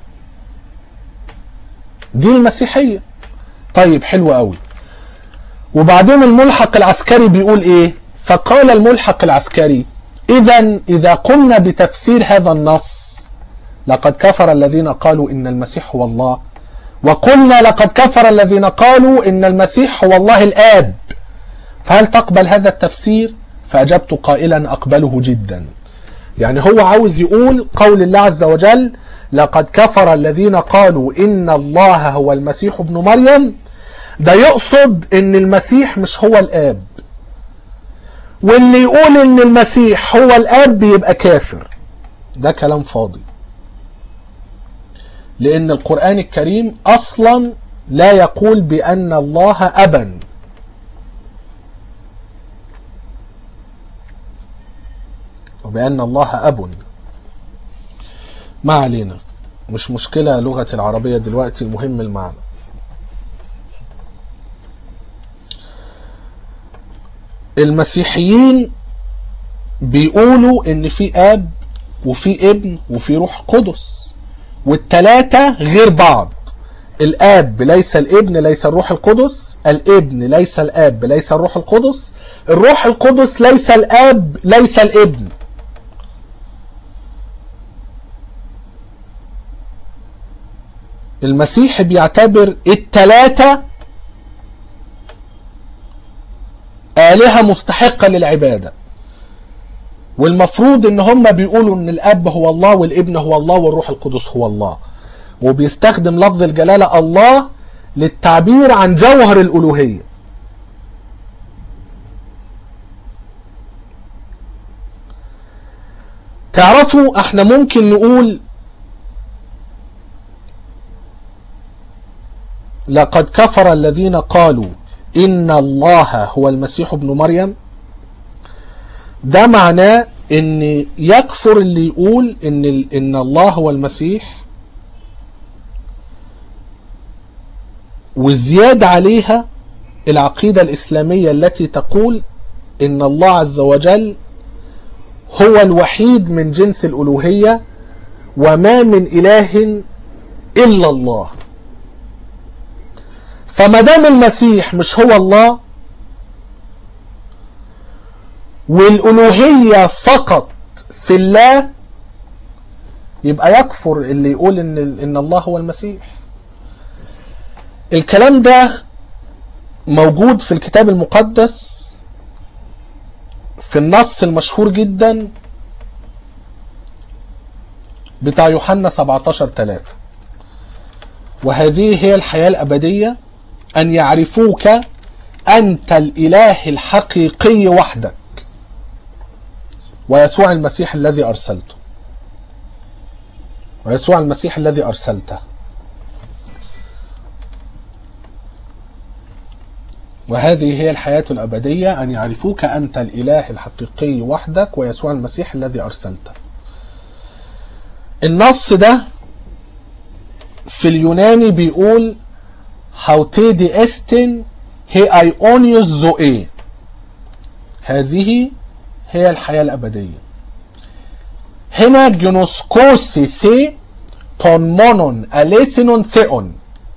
دي المسيحية طيب حلو قوي وبعدين الملحق العسكري بيقول ايه فقال الملحق العسكري اذا اذا قمنا بتفسير هذا النص لقد كفر الذين قالوا ان المسيح هو الله وقلنا لقد كفر الذين قالوا ان المسيح هو الله الاب فهل تقبل هذا التفسير فاجبت قائلا اقبله جدا يعني هو عاوز يقول قول الله عز وجل لقد كفر الذين قالوا إن الله هو المسيح ابن مريم ده يقصد إن المسيح مش هو الآب واللي يقول إن المسيح هو الآب يبقى كافر ده كلام فاضي لأن القرآن الكريم أصلا لا يقول بأن الله أبا وبأن الله أب ما علينا مش مشكلة لغة العربية دلوقتي المهم المعنى المسيحيين بيقولوا ان في اب وفي ابن وفي روح قدس والتلاتة غير بعض الاب ليس الابن ليس الروح القدس الابن ليس الاب ليس الروح القدس الروح القدس ليس الاب ليس الابن المسيح بيعتبر التلاتة آلهة مستحقة للعبادة والمفروض ان هم بيقولوا ان الاب هو الله والابن هو الله والروح القدس هو الله وبيستخدم لفظ الجلالة الله للتعبير عن جوهر الألوهية تعرفوا احنا ممكن نقول لقد كفر الذين قالوا إن الله هو المسيح ابن مريم ده معناه ان يكفر اللي يقول ان ان الله هو المسيح والزيادة عليها العقيدة الإسلامية التي تقول إن الله عز وجل هو الوحيد من جنس الألوهية وما من إله إلا الله فما دام المسيح مش هو الله والألوهية فقط في الله يبقى يكفر اللي يقول إن إن الله هو المسيح الكلام ده موجود في الكتاب المقدس في النص المشهور جدا بتاع يوحنا 17 3 وهذه هي الحياة الأبدية أن يعرفوك أنت الإله الحقيقي وحدك ويسوع المسيح الذي أرسلته ويسوع المسيح الذي أرسلته وهذه هي الحياة الأبدية أن يعرفوك أنت الإله الحقيقي وحدك ويسوع المسيح الذي أرسلته النص ده في اليوناني بيقول هاوتيدي استن هي ايونيوس زوئي هذه هي الحياة الأبدية هنا جنوسكوسي سي تون مونون أليثنون ثيون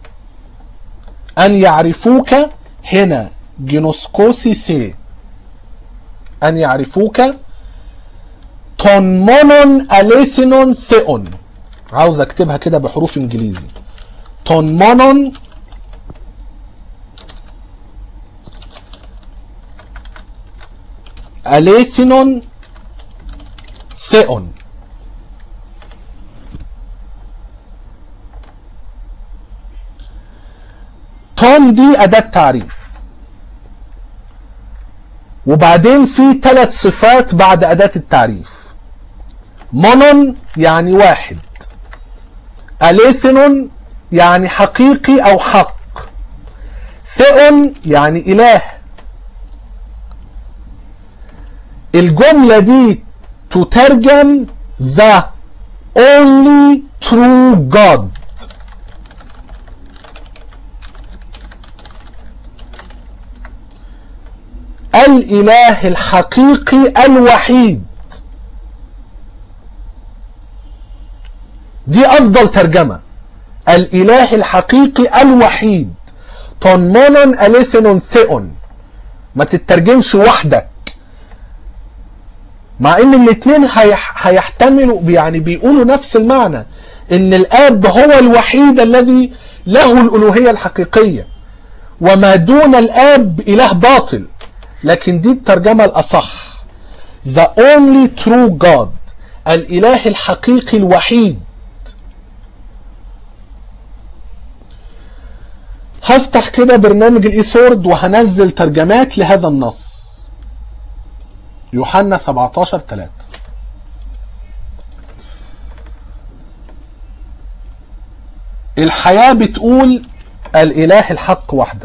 أن يعرفوك هنا جنوسكوسي سي أن يعرفوك تون مونون أليثنون ثيون عاوز اكتبها كده بحروف انجليزي تون مونون أليثنون ثيون تون دي أداة تعريف وبعدين في ثلاث صفات بعد أداة التعريف مونون يعني واحد أليثنون يعني حقيقي أو حق ثئون يعني إله الجملة دي تترجم the only true God الإله الحقيقي الوحيد دي أفضل ترجمة الإله الحقيقي الوحيد تونمونون أليثنون ثئون ما تترجمش وحدك مع ان الاثنين هيح هيحتملوا يعني بيقولوا نفس المعنى ان الاب هو الوحيد الذي له الالوهيه الحقيقيه وما دون الاب اله باطل لكن دي الترجمه الاصح the only true God الاله الحقيقي الوحيد هفتح كده برنامج الايسورد وهنزل ترجمات لهذا النص يوحنا 17 3 الحياة بتقول الإله الحق وحدك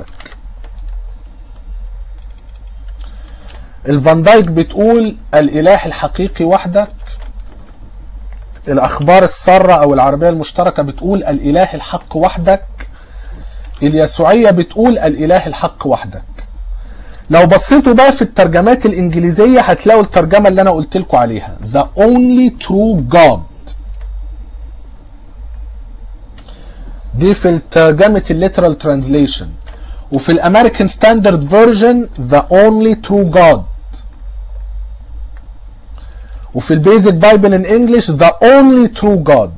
الفان دايك بتقول الإله الحقيقي وحدك الأخبار السارة أو العربية المشتركة بتقول الإله الحق وحدك اليسوعية بتقول الإله الحق وحدك لو بصيتوا بقى في الترجمات الإنجليزية هتلاقوا الترجمة اللي أنا قلت لكم عليها The only true God دي في ترجمة الليترال ترانزليشن وفي الامريكان ستاندرد فيرجن The only true God وفي البيزك بايبل ان انجلش The only true God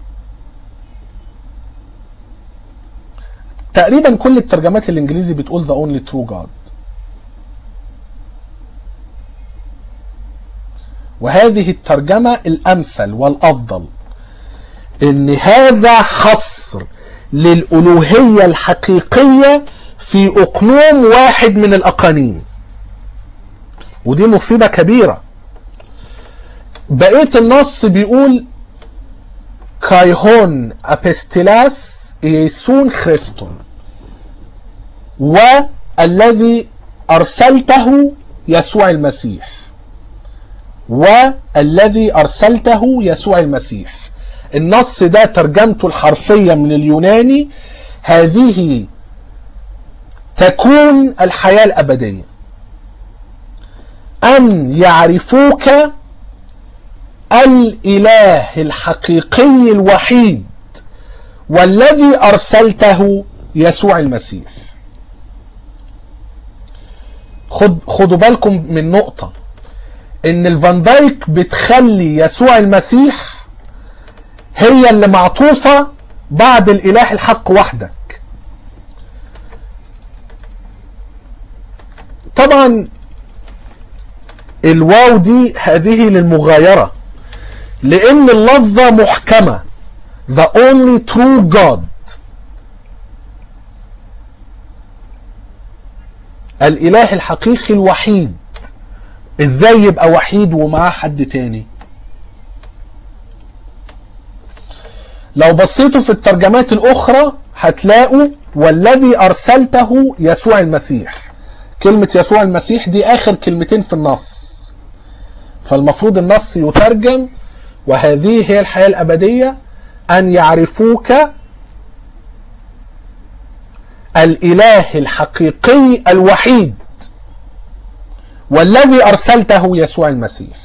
تقريبا كل الترجمات الانجليزي بتقول The only true God وهذه الترجمة الامثل والافضل ان هذا حصر للالوهية الحقيقية في اقنوم واحد من الاقانيم ودي مصيبة كبيرة بقية النص بيقول كايهون ابستلاس يسون خريستون والذي ارسلته يسوع المسيح والذي ارسلته يسوع المسيح النص ده ترجمته الحرفية من اليوناني هذه تكون الحياة الأبدية أن يعرفوك الإله الحقيقي الوحيد والذي أرسلته يسوع المسيح خد خدوا بالكم من نقطة إن الفان دايك بتخلي يسوع المسيح هي اللي معطوفة بعد الإله الحق وحدك طبعا الواو دي هذه للمغايرة لأن اللفظة محكمة The only true God الإله الحقيقي الوحيد ازاي يبقى وحيد ومعاه حد تاني لو بصيتوا في الترجمات الأخرى هتلاقوا والذي أرسلته يسوع المسيح كلمة يسوع المسيح دي آخر كلمتين في النص فالمفروض النص يترجم وهذه هي الحياة الأبدية أن يعرفوك الإله الحقيقي الوحيد والذي أرسلته يسوع المسيح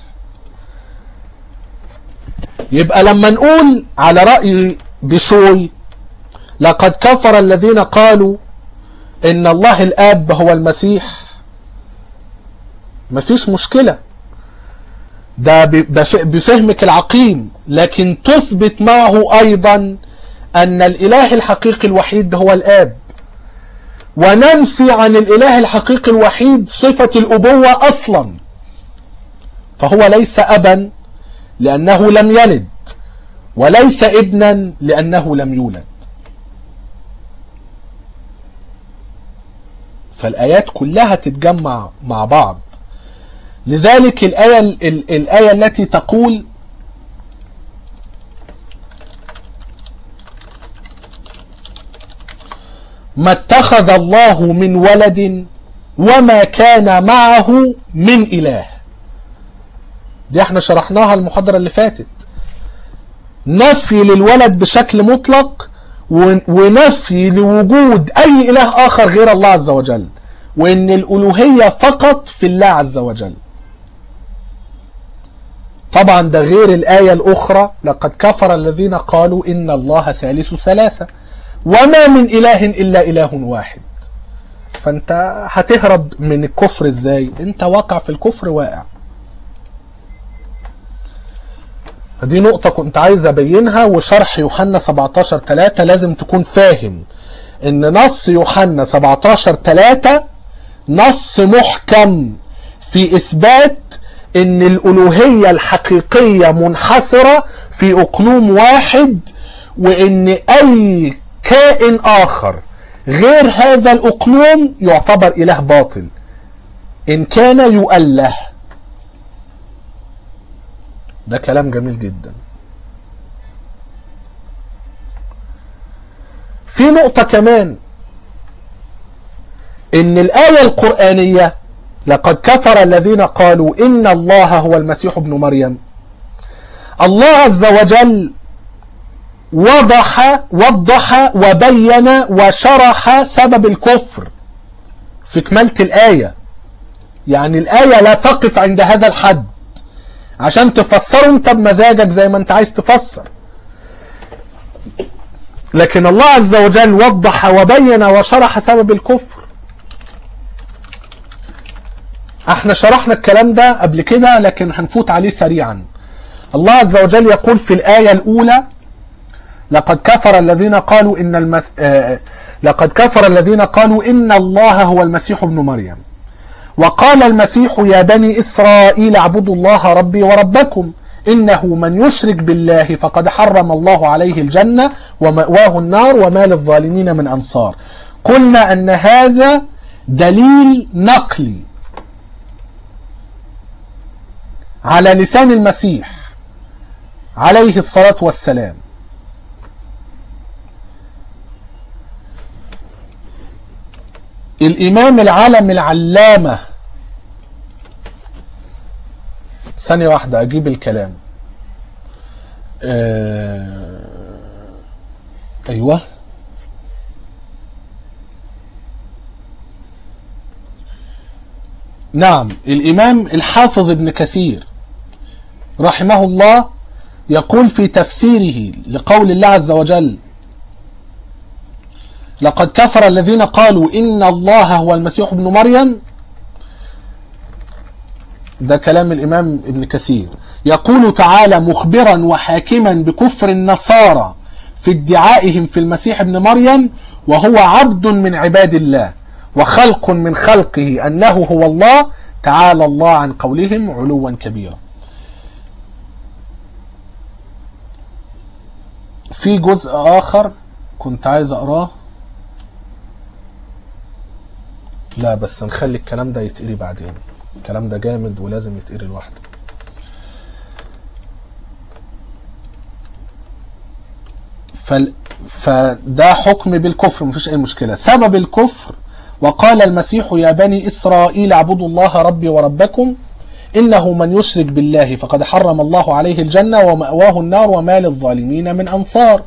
يبقى لما نقول على رأي بشوي لقد كفر الذين قالوا ان الله الاب هو المسيح مفيش مشكلة ده بفهمك العقيم لكن تثبت معه ايضا ان الاله الحقيقي الوحيد هو الاب وننفي عن الاله الحقيقي الوحيد صفة الابوة اصلا فهو ليس ابا لانه لم يلد وليس ابنا لانه لم يولد فالآيات كلها تتجمع مع بعض لذلك الآية, الآية التي تقول ما اتخذ الله من ولد وما كان معه من إله دي احنا شرحناها المحاضرة اللي فاتت نفي للولد بشكل مطلق ونفي لوجود اي اله اخر غير الله عز وجل وان الالوهية فقط في الله عز وجل طبعا ده غير الآية الأخرى لقد كفر الذين قالوا إن الله ثالث ثلاثة وما من إله إلا إله واحد فأنت هتهرب من الكفر إزاي أنت واقع في الكفر واقع دي نقطة كنت عايز أبينها وشرح يوحنا 17 3 لازم تكون فاهم إن نص يوحنا 17 3 نص محكم في إثبات إن الألوهية الحقيقية منحصرة في أقنوم واحد وإن أي كائن آخر غير هذا الأقنوم يعتبر إله باطل إن كان يؤله ده كلام جميل جدا في نقطة كمان إن الآية القرآنية لقد كفر الذين قالوا إن الله هو المسيح ابن مريم الله عز وجل وضح وضح وبين وشرح سبب الكفر في كمالة الآية يعني الآية لا تقف عند هذا الحد عشان تفسره انت بمزاجك زي ما انت عايز تفسر لكن الله عز وجل وضح وبين وشرح سبب الكفر احنا شرحنا الكلام ده قبل كده لكن هنفوت عليه سريعا الله عز وجل يقول في الآية الأولى لقد كفر الذين قالوا إن المس... آه... لقد كفر الذين قالوا إن الله هو المسيح ابن مريم وقال المسيح يا بني إسرائيل اعبدوا الله ربي وربكم إنه من يشرك بالله فقد حرم الله عليه الجنة ومأواه النار وما للظالمين من أنصار قلنا أن هذا دليل نقلي على لسان المسيح عليه الصلاة والسلام الإمام العالم العلامة ثانية واحدة أجيب الكلام آه... أيوه نعم الإمام الحافظ ابن كثير رحمه الله يقول في تفسيره لقول الله عز وجل لقد كفر الذين قالوا إن الله هو المسيح ابن مريم ده كلام الإمام ابن كثير يقول تعالى مخبرا وحاكما بكفر النصارى في ادعائهم في المسيح ابن مريم وهو عبد من عباد الله وخلق من خلقه أنه هو الله تعالى الله عن قولهم علوا كبيرا في جزء آخر كنت عايز أقراه لا بس نخلي الكلام ده يتقري بعدين الكلام ده جامد ولازم يتقري لوحده فال... فده حكم بالكفر مفيش اي مشكله سبب الكفر وقال المسيح يا بني اسرائيل اعبدوا الله ربي وربكم انه من يشرك بالله فقد حرم الله عليه الجنه وماواه النار وما للظالمين من انصار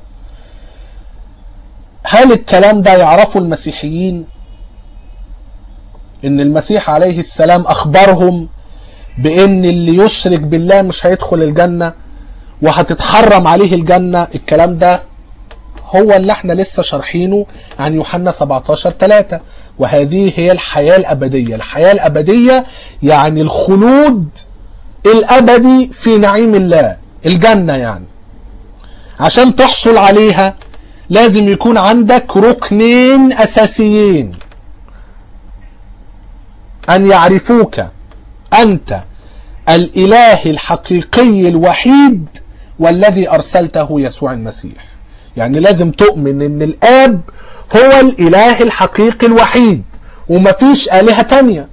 هل الكلام ده يعرفه المسيحيين ان المسيح عليه السلام اخبرهم بان اللي يشرك بالله مش هيدخل الجنة وهتتحرم عليه الجنة الكلام ده هو اللي احنا لسه شارحينه عن يوحنا 17 3 وهذه هي الحياة الأبدية الحياة الأبدية يعني الخلود الأبدي في نعيم الله الجنة يعني عشان تحصل عليها لازم يكون عندك ركنين أساسيين أن يعرفوك أنت الإله الحقيقي الوحيد والذي أرسلته يسوع المسيح يعني لازم تؤمن أن الآب هو الإله الحقيقي الوحيد ومفيش آلهة تانية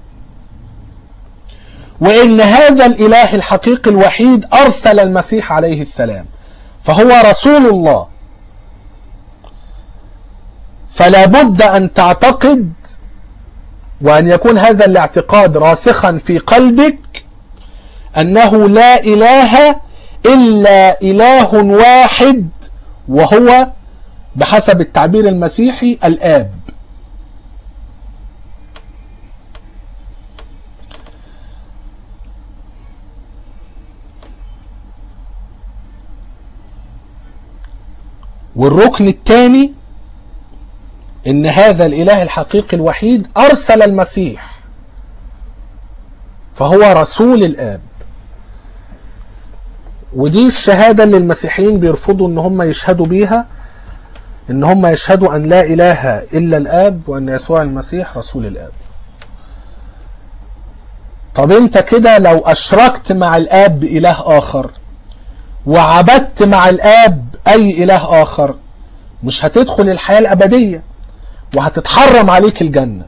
وإن هذا الإله الحقيقي الوحيد أرسل المسيح عليه السلام فهو رسول الله فلا بد أن تعتقد وأن يكون هذا الاعتقاد راسخا في قلبك أنه لا إله إلا إله واحد وهو بحسب التعبير المسيحي الآب والركن الثاني ان هذا الاله الحقيقي الوحيد ارسل المسيح فهو رسول الاب ودي الشهادة اللي المسيحيين بيرفضوا ان هم يشهدوا بيها ان هم يشهدوا ان لا اله الا الاب وان يسوع المسيح رسول الاب طب انت كده لو اشركت مع الاب باله اخر وعبدت مع الاب اي اله اخر مش هتدخل الحياة الابدية وهتتحرم عليك الجنة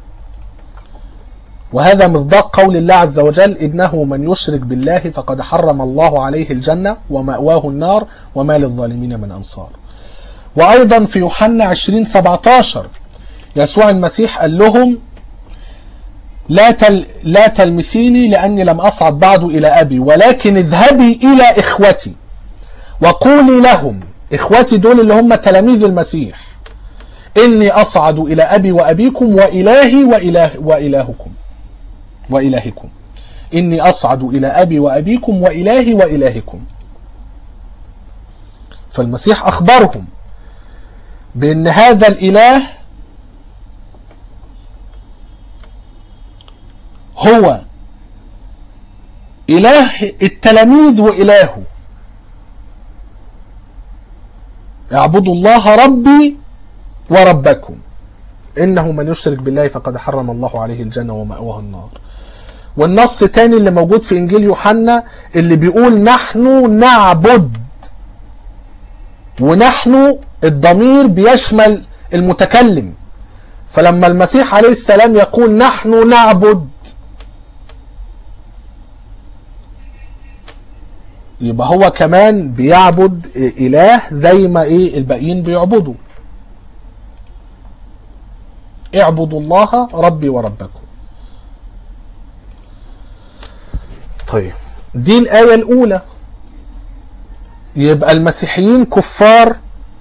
وهذا مصداق قول الله عز وجل إنه من يشرك بالله فقد حرم الله عليه الجنة ومأواه النار وما للظالمين من أنصار وأيضا في يوحنا 20 17 يسوع المسيح قال لهم لا تل لا تلمسيني لأني لم أصعد بعد إلى أبي ولكن اذهبي إلى إخوتي وقولي لهم إخوتي دول اللي هم تلاميذ المسيح إني أصعد إلى أبي وأبيكم وإلهي وإله وإلهكم وإلهكم إني أصعد إلى أبي وأبيكم وإلهي وإلهكم فالمسيح أخبرهم بأن هذا الإله هو إله التلاميذ وإلهه اعبدوا الله ربي وربكم إنه من يشرك بالله فقد حرم الله عليه الجنة ومأواه النار والنص تاني اللي موجود في إنجيل يوحنا اللي بيقول نحن نعبد ونحن الضمير بيشمل المتكلم فلما المسيح عليه السلام يقول نحن نعبد يبقى هو كمان بيعبد إله زي ما إيه الباقيين بيعبدوا اعبدوا الله ربي وربكم طيب دي الآية الأولى يبقى المسيحيين كفار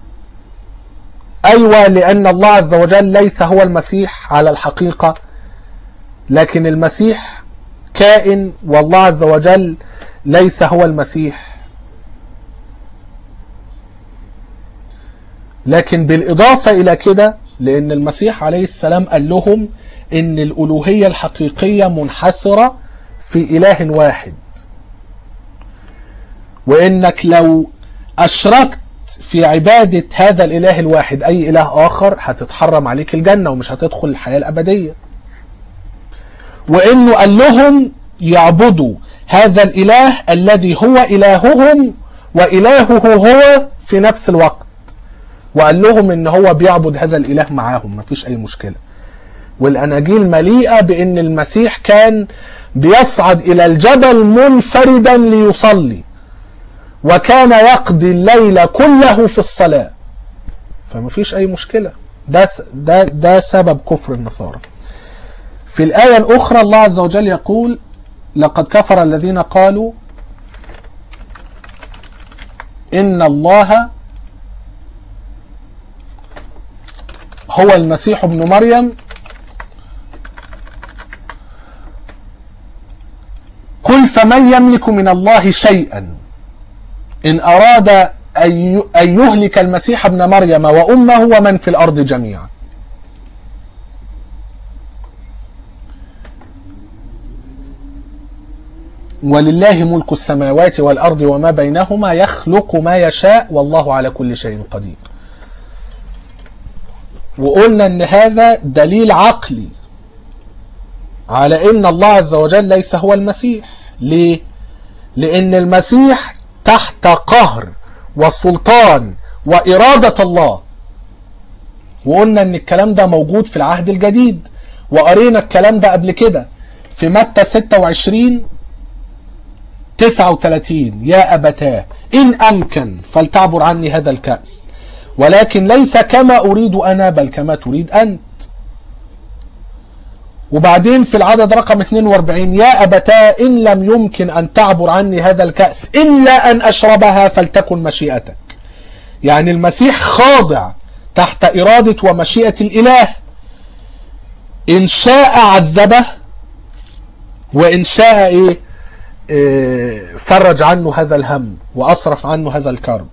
أيوة لأن الله عز وجل ليس هو المسيح على الحقيقة لكن المسيح كائن والله عز وجل ليس هو المسيح لكن بالإضافة إلى كده لأن المسيح عليه السلام قال لهم إن الألوهية الحقيقية منحصرة في إله واحد وإنك لو أشركت في عبادة هذا الإله الواحد أي إله آخر هتتحرم عليك الجنة ومش هتدخل الحياة الأبدية وإنه قال لهم يعبدوا هذا الإله الذي هو إلههم وإلهه هو في نفس الوقت وقال لهم إن هو بيعبد هذا الإله معاهم مفيش أي مشكلة والأناجيل مليئة بأن المسيح كان بيصعد إلى الجبل منفردا ليصلي وكان يقضي الليل كله في الصلاة فمفيش أي مشكلة ده ده ده سبب كفر النصارى في الآية الأخرى الله عز وجل يقول لقد كفر الذين قالوا إن الله هو المسيح ابن مريم قل فمن يملك من الله شيئا إن أراد أن يهلك المسيح ابن مريم وأمه ومن في الأرض جميعا ولله ملك السماوات والأرض وما بينهما يخلق ما يشاء والله على كل شيء قدير وقلنا ان هذا دليل عقلي على ان الله عز وجل ليس هو المسيح ليه لان المسيح تحت قهر وسلطان وإرادة الله وقلنا ان الكلام ده موجود في العهد الجديد وقرينا الكلام ده قبل كده في متى 26 39 يا أبتاه إن أمكن فلتعبر عني هذا الكأس ولكن ليس كما أريد أنا بل كما تريد أنت وبعدين في العدد رقم 42 يا أبتاه إن لم يمكن أن تعبر عني هذا الكأس إلا أن أشربها فلتكن مشيئتك يعني المسيح خاضع تحت إرادة ومشيئة الإله إن شاء عذبه وإن شاء إيه, إيه فرج عنه هذا الهم وأصرف عنه هذا الكرب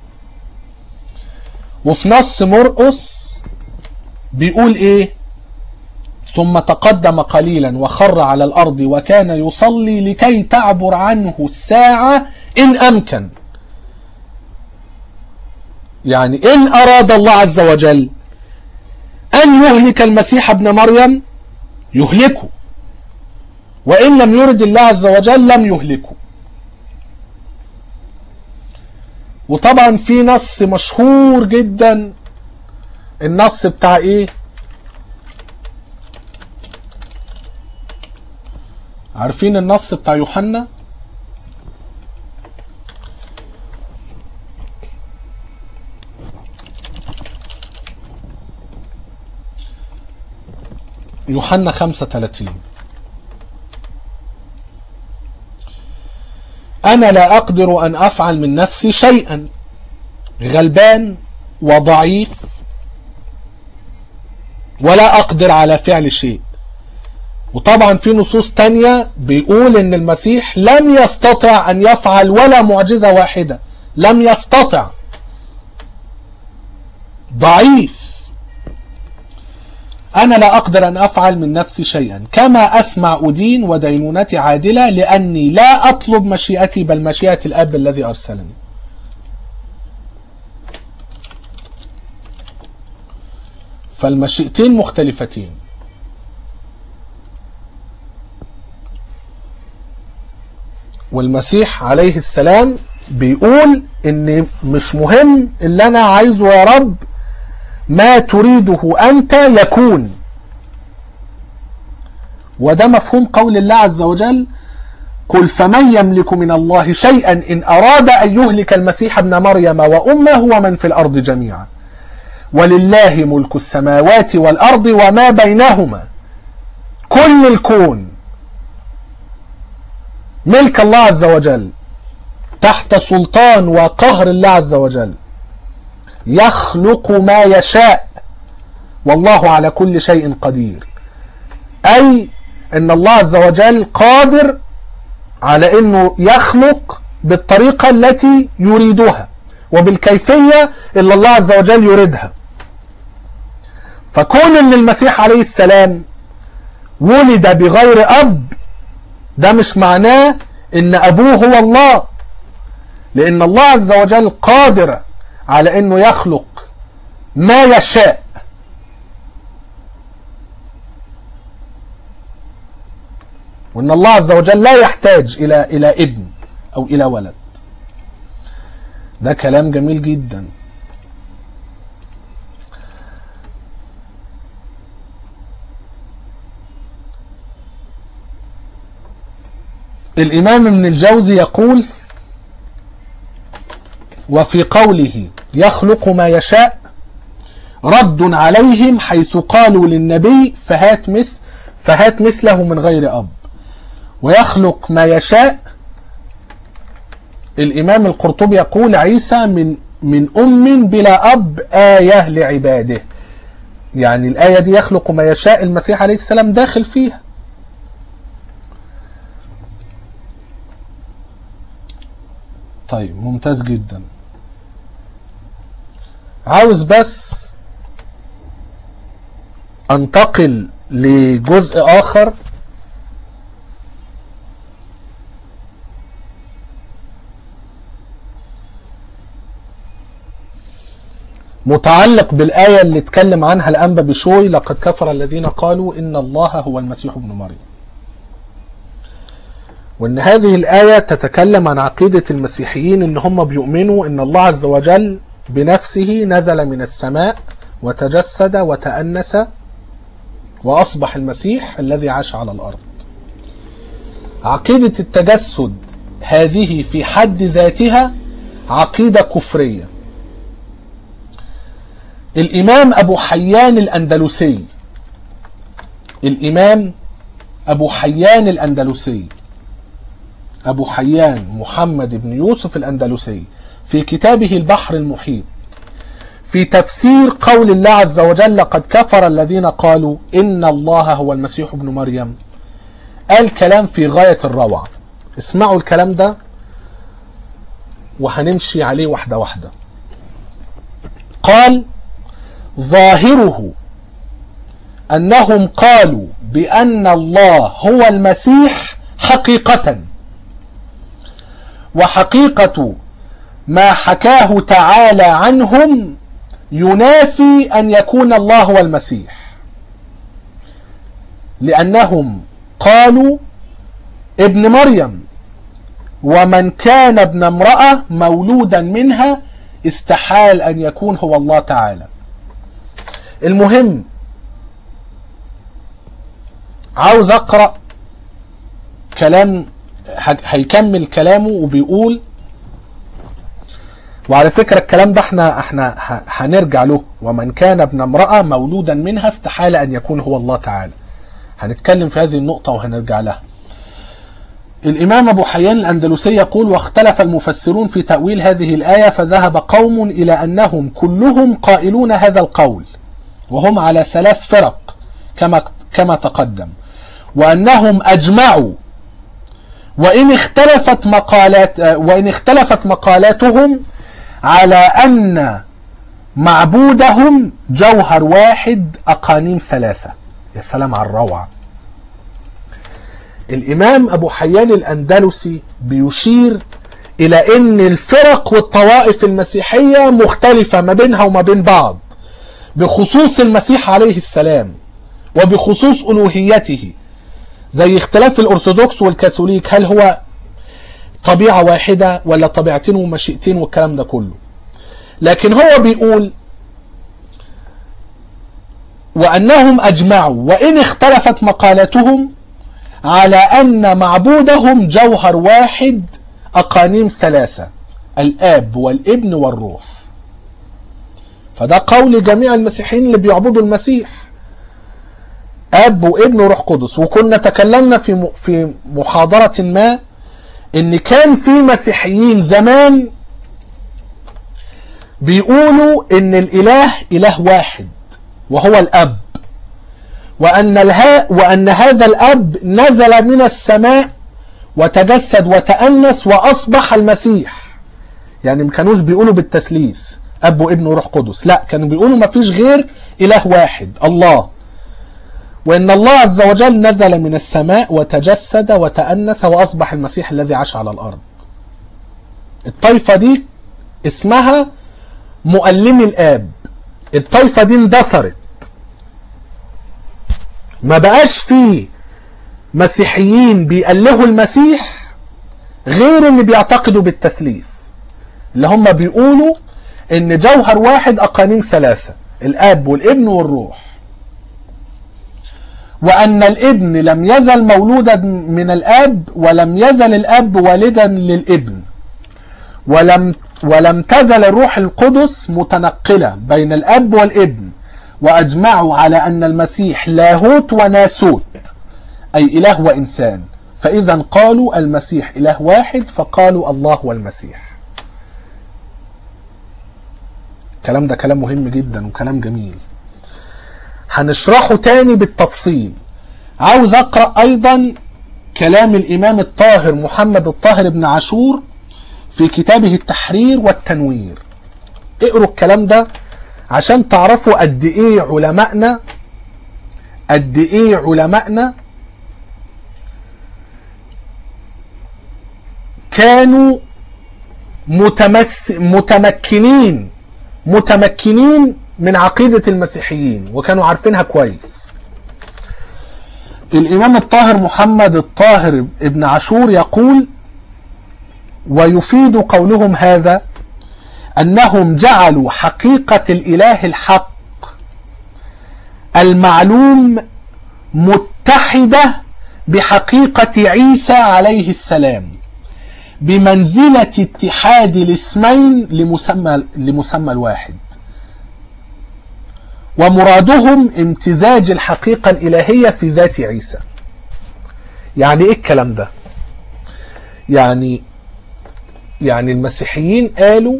وفي نص مرقس بيقول ايه ثم تقدم قليلا وخر على الارض وكان يصلي لكي تعبر عنه الساعه ان امكن يعني ان اراد الله عز وجل ان يهلك المسيح ابن مريم يهلكه وان لم يرد الله عز وجل لم يهلكه وطبعا في نص مشهور جدا النص بتاع ايه عارفين النص بتاع يوحنا يوحنا 35 أنا لا أقدر أن أفعل من نفسي شيئا غلبان وضعيف ولا أقدر على فعل شيء وطبعا في نصوص تانية بيقول ان المسيح لم يستطع ان يفعل ولا معجزة واحدة لم يستطع ضعيف أنا لا أقدر أن أفعل من نفسي شيئا كما أسمع أدين ودينونتي عادلة لأني لا أطلب مشيئتي بل مشيئة الأب الذي أرسلني فالمشيئتين مختلفتين والمسيح عليه السلام بيقول ان مش مهم اللي انا عايزه يا رب ما تريده انت يكون وده مفهوم قول الله عز وجل قل فمن يملك من الله شيئا ان اراد ان يهلك المسيح ابن مريم وامه ومن في الارض جميعا ولله ملك السماوات والارض وما بينهما كل الكون ملك الله عز وجل تحت سلطان وقهر الله عز وجل يخلق ما يشاء والله على كل شيء قدير اي ان الله عز وجل قادر على انه يخلق بالطريقة التي يريدها وبالكيفية اللي الله عز وجل يريدها فكون ان المسيح عليه السلام ولد بغير اب ده مش معناه ان ابوه هو الله لان الله عز وجل قادر على انه يخلق ما يشاء وان الله عز وجل لا يحتاج الى الى ابن او الى ولد ده كلام جميل جدا الامام ابن الجوزي يقول وفي قوله يخلق ما يشاء رد عليهم حيث قالوا للنبي فهات مثل فهات مثله من غير اب ويخلق ما يشاء الامام القرطبي يقول عيسى من من ام بلا اب ايه لعباده يعني الايه دي يخلق ما يشاء المسيح عليه السلام داخل فيها طيب ممتاز جدا عاوز بس انتقل لجزء اخر متعلق بالآية اللي اتكلم عنها الأنبا بشوي لقد كفر الذين قالوا إن الله هو المسيح ابن مريم وان هذه الآية تتكلم عن عقيدة المسيحيين ان هم بيؤمنوا ان الله عز وجل بنفسه نزل من السماء وتجسد وتأنس وأصبح المسيح الذي عاش على الأرض عقيدة التجسد هذه في حد ذاتها عقيدة كفرية الإمام أبو حيان الأندلسي الإمام أبو حيان الأندلسي أبو حيان محمد بن يوسف الأندلسي في كتابه البحر المحيط في تفسير قول الله عز وجل لقد كفر الذين قالوا إن الله هو المسيح ابن مريم قال كلام في غاية الروعة اسمعوا الكلام ده وهنمشي عليه واحدة واحدة قال ظاهره أنهم قالوا بأن الله هو المسيح حقيقة وحقيقة ما حكاه تعالى عنهم ينافي أن يكون الله هو المسيح لأنهم قالوا ابن مريم ومن كان ابن امرأة مولودا منها استحال أن يكون هو الله تعالى المهم عاوز أقرأ كلام ه- هيكمل كلامه وبيقول وعلى فكرة الكلام ده احنا احنا ه- هنرجع له ومن كان ابن امرأة مولودا منها استحال ان يكون هو الله تعالى هنتكلم في هذه النقطة وهنرجع لها الإمام أبو حيان الأندلسي يقول واختلف المفسرون في تأويل هذه الآية فذهب قوم إلى أنهم كلهم قائلون هذا القول وهم على ثلاث فرق كما كما تقدم وأنهم أجمعوا وإن اختلفت مقالات وإن اختلفت مقالاتهم على أن معبودهم جوهر واحد أقانيم ثلاثة يا سلام على الروعة الإمام أبو حيان الأندلسي بيشير إلى أن الفرق والطوائف المسيحية مختلفة ما بينها وما بين بعض بخصوص المسيح عليه السلام وبخصوص ألوهيته زي اختلاف الأرثوذكس والكاثوليك هل هو طبيعة واحدة ولا طبيعتين ومشيئتين والكلام ده كله لكن هو بيقول وأنهم أجمعوا وإن اختلفت مقالاتهم على أن معبودهم جوهر واحد أقانيم ثلاثة الآب والابن والروح فده قول جميع المسيحيين اللي بيعبدوا المسيح اب وابن وروح قدس وكنا تكلمنا في م- في محاضره ما ان كان في مسيحيين زمان بيقولوا ان الاله اله واحد وهو الاب وان الها وان هذا الاب نزل من السماء وتجسد وتأنس واصبح المسيح يعني ما كانوش بيقولوا بالتثليث اب وابن وروح قدس لا كانوا بيقولوا ما فيش غير اله واحد الله وان الله عز وجل نزل من السماء وتجسد وتأنس واصبح المسيح الذي عاش على الارض الطائفه دي اسمها مؤلمي الاب الطائفه دي اندثرت ما بقاش فيه مسيحيين بيألهوا المسيح غير اللي بيعتقدوا بالتثليث اللي هم بيقولوا ان جوهر واحد اقانيم ثلاثة الاب والابن والروح وان الابن لم يزل مولودا من الاب ولم يزل الاب والدا للابن ولم ولم تزل الروح القدس متنقلة بين الاب والابن واجمعوا على ان المسيح لاهوت وناسوت اي اله وانسان فاذا قالوا المسيح اله واحد فقالوا الله والمسيح الكلام ده كلام مهم جدا وكلام جميل هنشرحه تاني بالتفصيل عاوز اقرا ايضا كلام الامام الطاهر محمد الطاهر بن عاشور في كتابه التحرير والتنوير اقروا الكلام ده عشان تعرفوا قد ايه علمائنا قد ايه علمائنا كانوا متمس متمكنين متمكنين من عقيدة المسيحيين وكانوا عارفينها كويس الإمام الطاهر محمد الطاهر ابن عاشور يقول ويفيد قولهم هذا أنهم جعلوا حقيقة الإله الحق المعلوم متحدة بحقيقة عيسى عليه السلام بمنزلة اتحاد الاسمين لمسمى لمسمى الواحد ومرادهم امتزاج الحقيقة الإلهية في ذات عيسى يعني ايه الكلام ده يعني يعني المسيحيين قالوا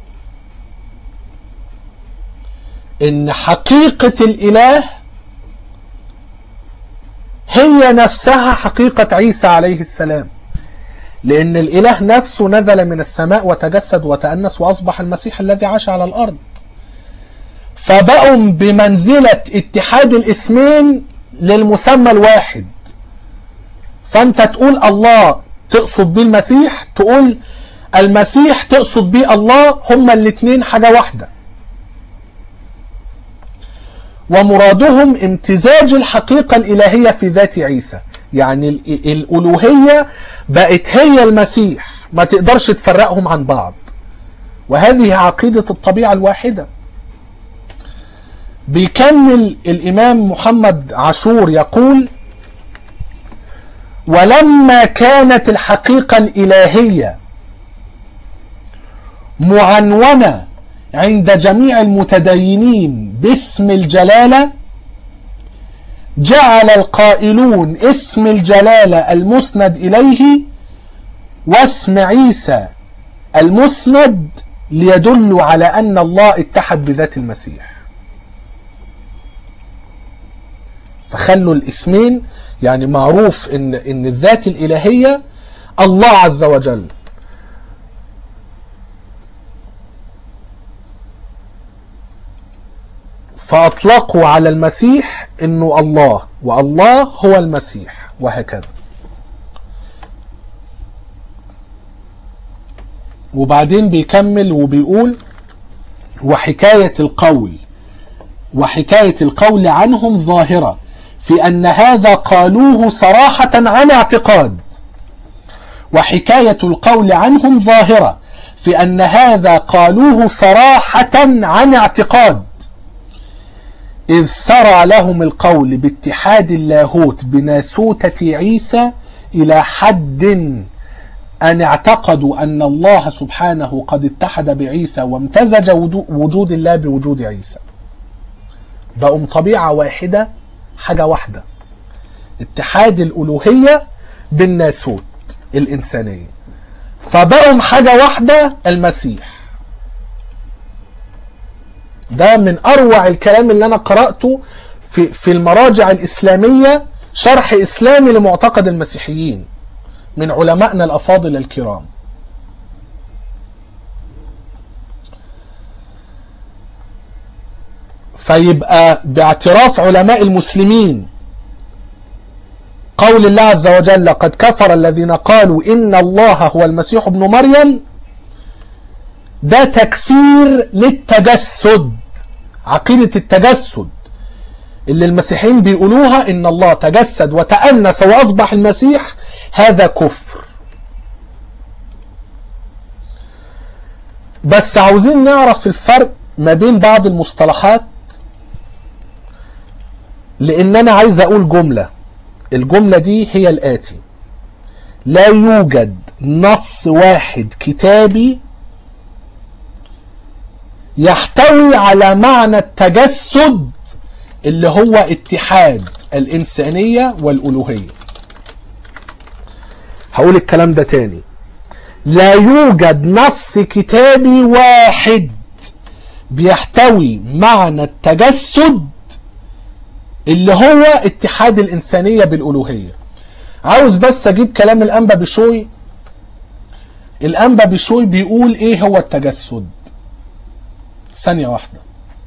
ان حقيقة الاله هي نفسها حقيقة عيسى عليه السلام لان الاله نفسه نزل من السماء وتجسد وتأنس واصبح المسيح الذي عاش على الارض فبقوا بمنزلة اتحاد الاسمين للمسمى الواحد فانت تقول الله تقصد بيه المسيح تقول المسيح تقصد بيه الله هما الاتنين حاجة واحدة ومرادهم امتزاج الحقيقة الإلهية في ذات عيسى يعني الألوهية بقت هي المسيح ما تقدرش تفرقهم عن بعض وهذه عقيدة الطبيعة الواحدة بيكمل الإمام محمد عاشور يقول ولما كانت الحقيقة الإلهية معنونة عند جميع المتدينين باسم الجلالة جعل القائلون اسم الجلالة المسند إليه واسم عيسى المسند ليدلوا على أن الله اتحد بذات المسيح فخلوا الاسمين يعني معروف ان ان الذات الالهيه الله عز وجل فاطلقوا على المسيح انه الله والله هو المسيح وهكذا وبعدين بيكمل وبيقول وحكايه القول وحكايه القول عنهم ظاهره في أن هذا قالوه صراحة عن اعتقاد وحكاية القول عنهم ظاهرة في أن هذا قالوه صراحة عن اعتقاد إذ سرى لهم القول باتحاد اللاهوت بناسوتة عيسى إلى حد أن اعتقدوا أن الله سبحانه قد اتحد بعيسى وامتزج وجود الله بوجود عيسى بقوا طبيعة واحدة حاجة واحدة اتحاد الألوهية بالناسوت الإنسانية فبقوا حاجة واحدة المسيح ده من أروع الكلام اللي أنا قرأته في, في المراجع الإسلامية شرح إسلامي لمعتقد المسيحيين من علمائنا الأفاضل الكرام فيبقى باعتراف علماء المسلمين قول الله عز وجل قد كفر الذين قالوا إن الله هو المسيح ابن مريم ده تكفير للتجسد عقيدة التجسد اللي المسيحيين بيقولوها إن الله تجسد وتأنس وأصبح المسيح هذا كفر بس عاوزين نعرف الفرق ما بين بعض المصطلحات لان انا عايز اقول جمله الجمله دي هي الاتي لا يوجد نص واحد كتابي يحتوي على معنى التجسد اللي هو اتحاد الانسانيه والالوهيه هقول الكلام ده تاني لا يوجد نص كتابي واحد بيحتوي معنى التجسد اللي هو اتحاد الإنسانية بالألوهية عاوز بس أجيب كلام الأنبا بشوي الأنبا بشوي بيقول إيه هو التجسد ثانية واحدة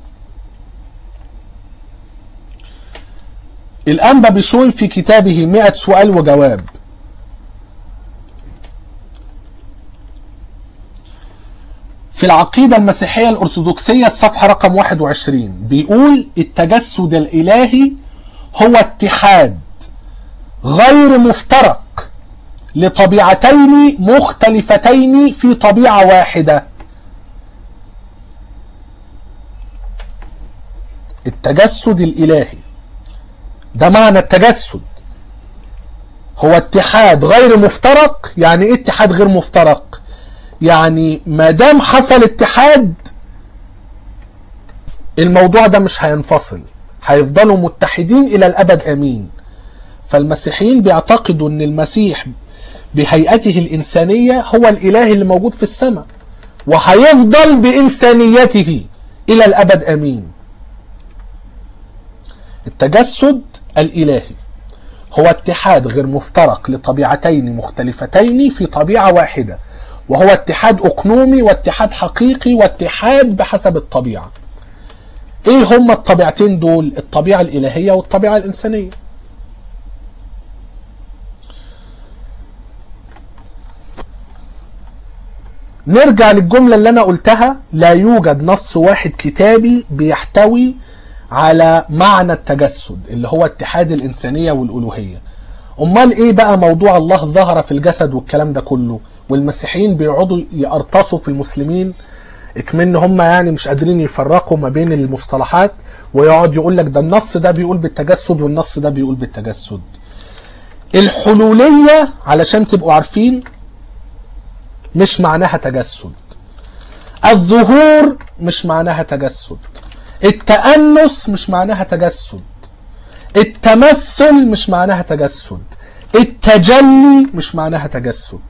الأنبا بشوي في كتابه مئة سؤال وجواب في العقيدة المسيحية الأرثوذكسية الصفحة رقم 21 بيقول التجسد الإلهي هو اتحاد غير مفترق لطبيعتين مختلفتين في طبيعة واحدة التجسد الإلهي ده معنى التجسد هو اتحاد غير مفترق يعني ايه اتحاد غير مفترق يعني ما دام حصل اتحاد الموضوع ده مش هينفصل هيفضلوا متحدين الى الابد امين فالمسيحيين بيعتقدوا ان المسيح بهيئته الانسانيه هو الاله اللي موجود في السماء وهيفضل بانسانيته الى الابد امين التجسد الالهي هو اتحاد غير مفترق لطبيعتين مختلفتين في طبيعه واحده وهو اتحاد اقنومي واتحاد حقيقي واتحاد بحسب الطبيعه ايه هما الطبيعتين دول الطبيعه الالهيه والطبيعه الانسانيه نرجع للجمله اللي انا قلتها لا يوجد نص واحد كتابي بيحتوي على معنى التجسد اللي هو اتحاد الانسانيه والالوهيه امال ايه بقى موضوع الله ظهر في الجسد والكلام ده كله والمسيحيين بيقعدوا يقرطصوا في المسلمين اكمن هم يعني مش قادرين يفرقوا ما بين المصطلحات ويقعد يقول لك ده النص ده بيقول بالتجسد والنص ده بيقول بالتجسد الحلولية علشان تبقوا عارفين مش معناها تجسد الظهور مش معناها تجسد التأنس مش معناها تجسد التمثل مش معناها تجسد التجلي مش معناها تجسد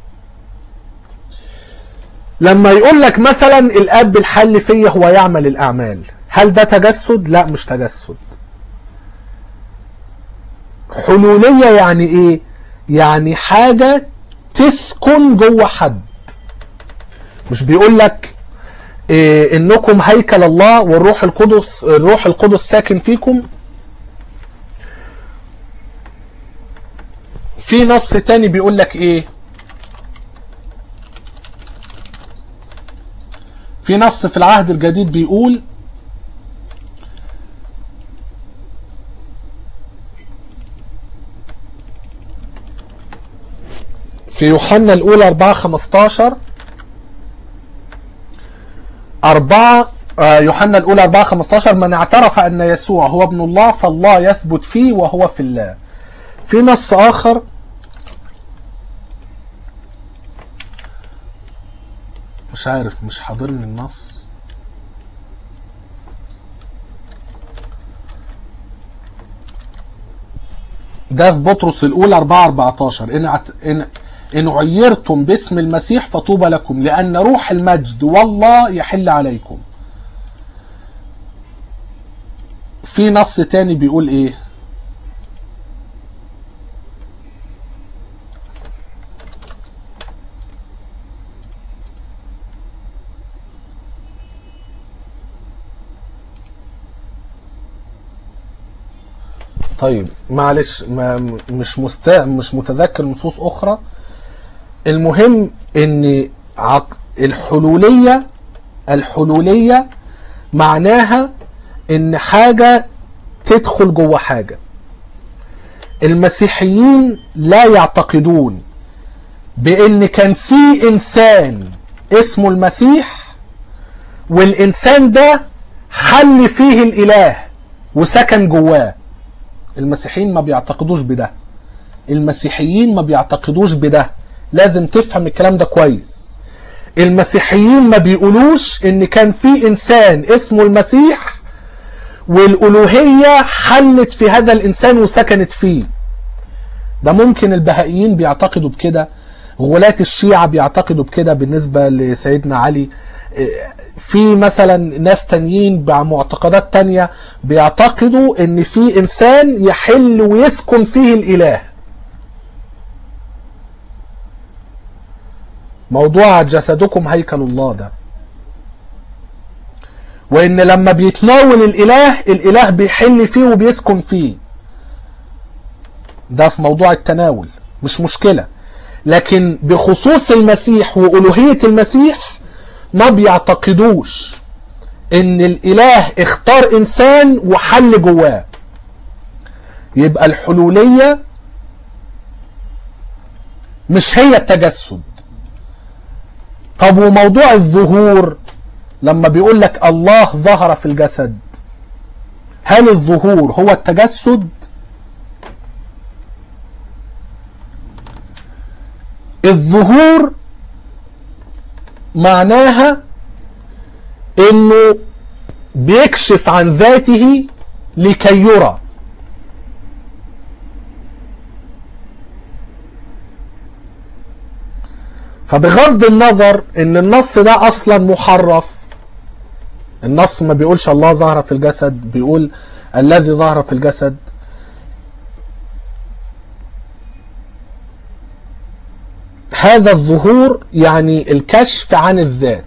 لما يقول لك مثلا الاب الحل فيا هو يعمل الاعمال هل ده تجسد لا مش تجسد حلوليه يعني ايه يعني حاجه تسكن جوه حد مش بيقول لك إيه انكم هيكل الله والروح القدس الروح القدس ساكن فيكم في نص تاني بيقول لك ايه في نص في العهد الجديد بيقول في يوحنا الأولى 4 15 4 يوحنا الأولى 4 15 من اعترف أن يسوع هو ابن الله فالله يثبت فيه وهو في الله في نص آخر مش عارف مش حاضرني النص ده في بطرس الأولى 4 14 إن عت... إن إن عيرتم باسم المسيح فطوبى لكم لأن روح المجد والله يحل عليكم. في نص تاني بيقول إيه؟ طيب معلش ما مش مست... مش متذكر نصوص اخرى المهم ان عق... الحلوليه الحلوليه معناها ان حاجه تدخل جوه حاجه المسيحيين لا يعتقدون بان كان في انسان اسمه المسيح والانسان ده حل فيه الاله وسكن جواه المسيحيين ما بيعتقدوش بده المسيحيين ما بيعتقدوش بده لازم تفهم الكلام ده كويس المسيحيين ما بيقولوش ان كان في انسان اسمه المسيح والالوهيه حلت في هذا الانسان وسكنت فيه ده ممكن البهائيين بيعتقدوا بكده غلاة الشيعة بيعتقدوا بكده بالنسبة لسيدنا علي في مثلا ناس تانيين بمعتقدات تانية بيعتقدوا ان في انسان يحل ويسكن فيه الاله موضوع جسدكم هيكل الله ده وان لما بيتناول الاله الاله بيحل فيه وبيسكن فيه ده في موضوع التناول مش مشكلة لكن بخصوص المسيح وألوهية المسيح ما بيعتقدوش ان الاله اختار انسان وحل جواه يبقى الحلولية مش هي التجسد طب وموضوع الظهور لما بيقول لك الله ظهر في الجسد هل الظهور هو التجسد الظهور معناها انه بيكشف عن ذاته لكي يرى فبغض النظر ان النص ده اصلا محرف النص ما بيقولش الله ظهر في الجسد بيقول الذي ظهر في الجسد هذا الظهور يعني الكشف عن الذات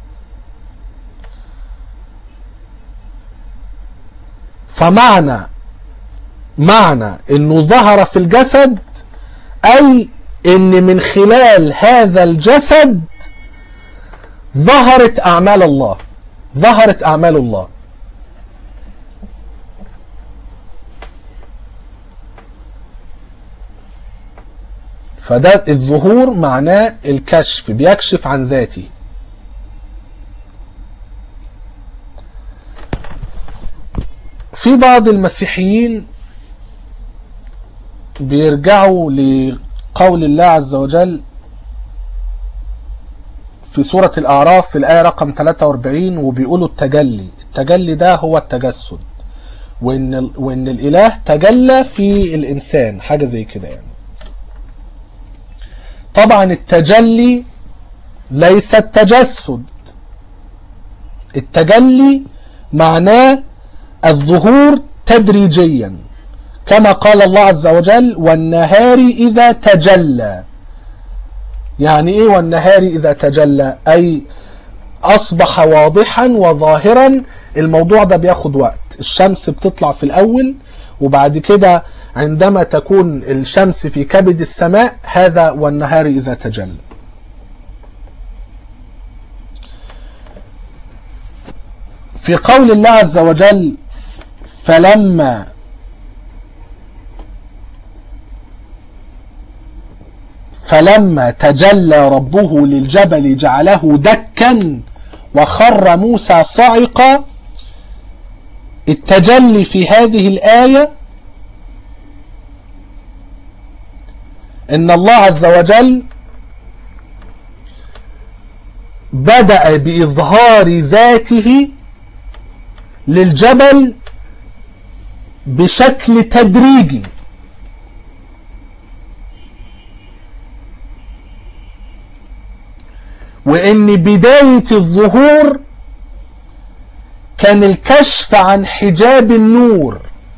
فمعنى معنى انه ظهر في الجسد اي ان من خلال هذا الجسد ظهرت اعمال الله ظهرت اعمال الله فده الظهور معناه الكشف بيكشف عن ذاتي في بعض المسيحيين بيرجعوا لقول الله عز وجل في سورة الأعراف في الآية رقم 43 وبيقولوا التجلي التجلي ده هو التجسد وإن, وإن الإله تجلى في الإنسان حاجة زي كده يعني طبعا التجلي ليس التجسد التجلي معناه الظهور تدريجيا كما قال الله عز وجل والنهار إذا تجلى يعني إيه والنهار إذا تجلى أي أصبح واضحا وظاهرا الموضوع ده بياخد وقت الشمس بتطلع في الأول وبعد كده عندما تكون الشمس في كبد السماء هذا والنهار إذا تجلى في قول الله عز وجل فلما فلما تجلى ربه للجبل جعله دكا وخر موسى صعقا التجلي في هذه الآية إن الله عز وجل بدأ بإظهار ذاته للجبل بشكل تدريجي وان بداية الظهور كان الكشف عن حجاب النور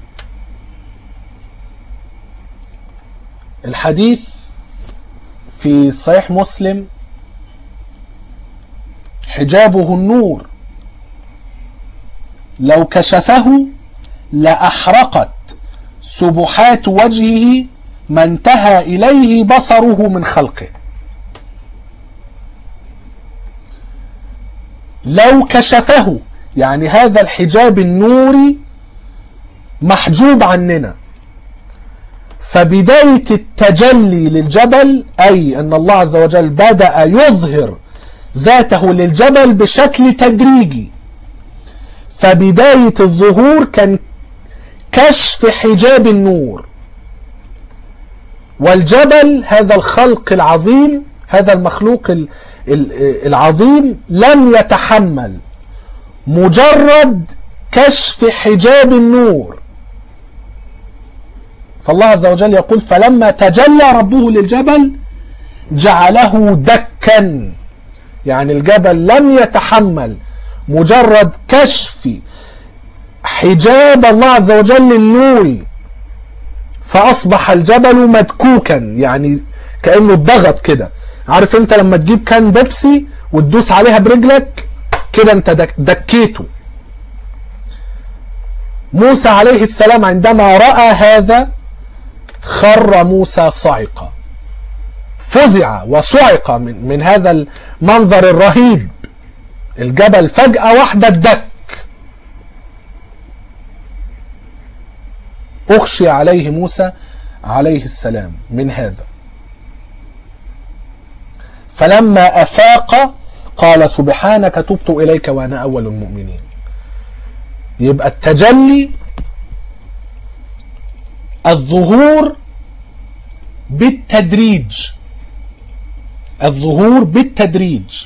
الحديث في صحيح مسلم حجابه النور لو كشفه لأحرقت سبحات وجهه ما انتهى إليه بصره من خلقه لو كشفه يعني هذا الحجاب النوري محجوب عننا فبداية التجلي للجبل أي أن الله عز وجل بدأ يظهر ذاته للجبل بشكل تدريجي فبداية الظهور كان كشف حجاب النور والجبل هذا الخلق العظيم هذا المخلوق العظيم لم يتحمل مجرد كشف حجاب النور فالله عز وجل يقول فلما تجلى ربه للجبل جعله دكا يعني الجبل لم يتحمل مجرد كشف حجاب الله عز وجل النوري فأصبح الجبل مدكوكا يعني كأنه اتضغط كده عارف انت لما تجيب كان بيبسي وتدوس عليها برجلك كده انت دك دكيته موسى عليه السلام عندما رأى هذا خر موسى صعقا فزع وصعق من, من هذا المنظر الرهيب الجبل فجأة واحدة دك أخشي عليه موسى عليه السلام من هذا فلما أفاق قال سبحانك تبت إليك وأنا أول المؤمنين يبقى التجلي الظهور بالتدريج الظهور بالتدريج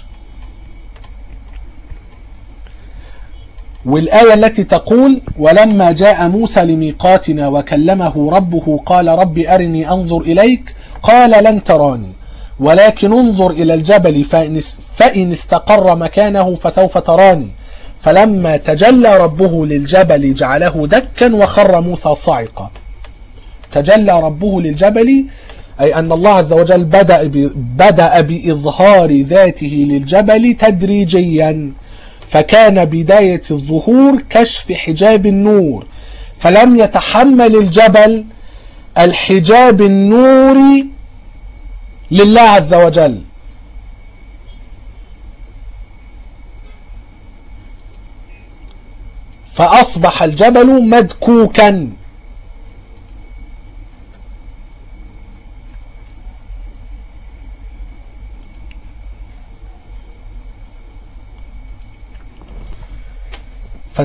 والآية التي تقول ولما جاء موسى لميقاتنا وكلمه ربه قال رب أرني أنظر إليك قال لن تراني ولكن انظر إلى الجبل فإن استقر مكانه فسوف تراني فلما تجلى ربه للجبل جعله دكا وخر موسى صعقا تجلى ربه للجبل أي أن الله عز وجل بدأ, بدأ بإظهار ذاته للجبل تدريجيا فكان بداية الظهور كشف حجاب النور فلم يتحمل الجبل الحجاب النوري لله عز وجل فأصبح الجبل مدكوكا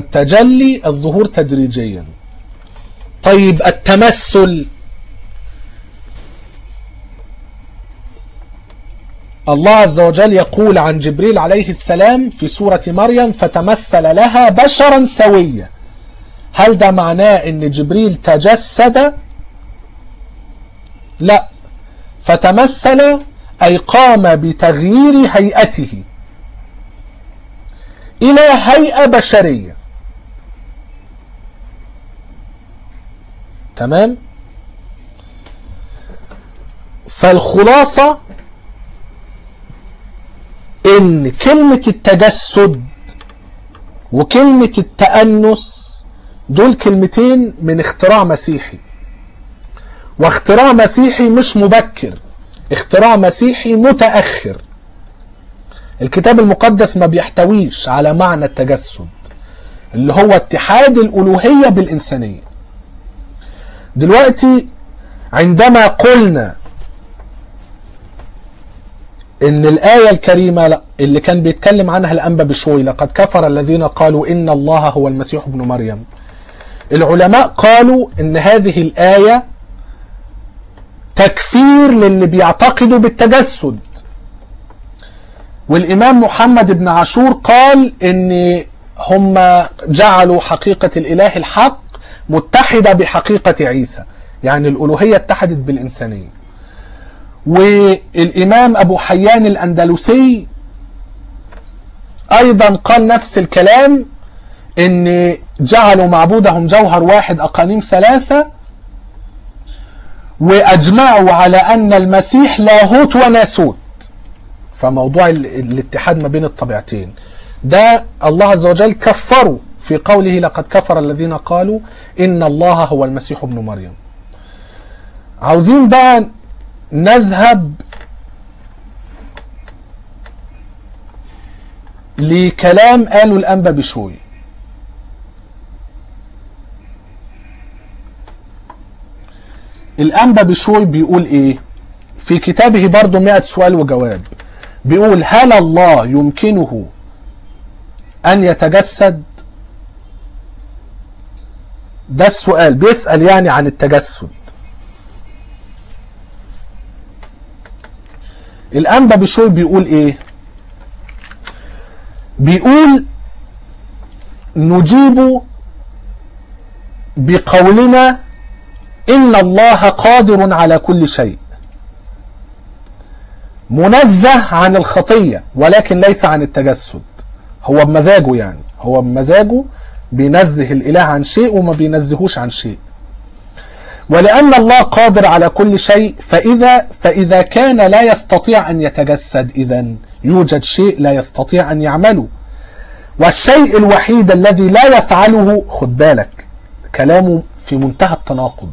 فالتجلي الظهور تدريجيا طيب التمثل الله عز وجل يقول عن جبريل عليه السلام في سورة مريم فتمثل لها بشرا سويا هل ده معناه ان جبريل تجسد لا فتمثل اي قام بتغيير هيئته الى هيئة بشرية تمام فالخلاصة ان كلمة التجسد وكلمة التأنس دول كلمتين من اختراع مسيحي واختراع مسيحي مش مبكر اختراع مسيحي متأخر الكتاب المقدس ما بيحتويش على معنى التجسد اللي هو اتحاد الألوهية بالإنسانية دلوقتي عندما قلنا ان الآية الكريمة اللي كان بيتكلم عنها الأنبا بشوي لقد كفر الذين قالوا إن الله هو المسيح ابن مريم العلماء قالوا ان هذه الآية تكفير للي بيعتقدوا بالتجسد والإمام محمد بن عاشور قال ان هم جعلوا حقيقة الإله الحق متحدة بحقيقة عيسى يعني الألوهية اتحدت بالإنسانية والإمام أبو حيان الأندلسي أيضا قال نفس الكلام ان جعلوا معبودهم جوهر واحد اقانيم ثلاثة واجمعوا على ان المسيح لاهوت وناسوت فموضوع الاتحاد ما بين الطبيعتين ده الله عز وجل كفروا في قوله لقد كفر الذين قالوا ان الله هو المسيح ابن مريم عاوزين بقى نذهب لكلام قاله الانبا بشوي الأنبا بشوي بيقول إيه في كتابه برضه 100 سؤال وجواب بيقول هل الله يمكنه أن يتجسد ده السؤال بيسأل يعني عن التجسد الأنبا بشوي بيقول إيه بيقول نجيب بقولنا إن الله قادر على كل شيء منزه عن الخطية ولكن ليس عن التجسد هو بمزاجه يعني هو بمزاجه بينزه الإله عن شيء وما بينزهوش عن شيء ولأن الله قادر على كل شيء فإذا فإذا كان لا يستطيع أن يتجسد إذا يوجد شيء لا يستطيع أن يعمله والشيء الوحيد الذي لا يفعله خد بالك كلامه في منتهى التناقض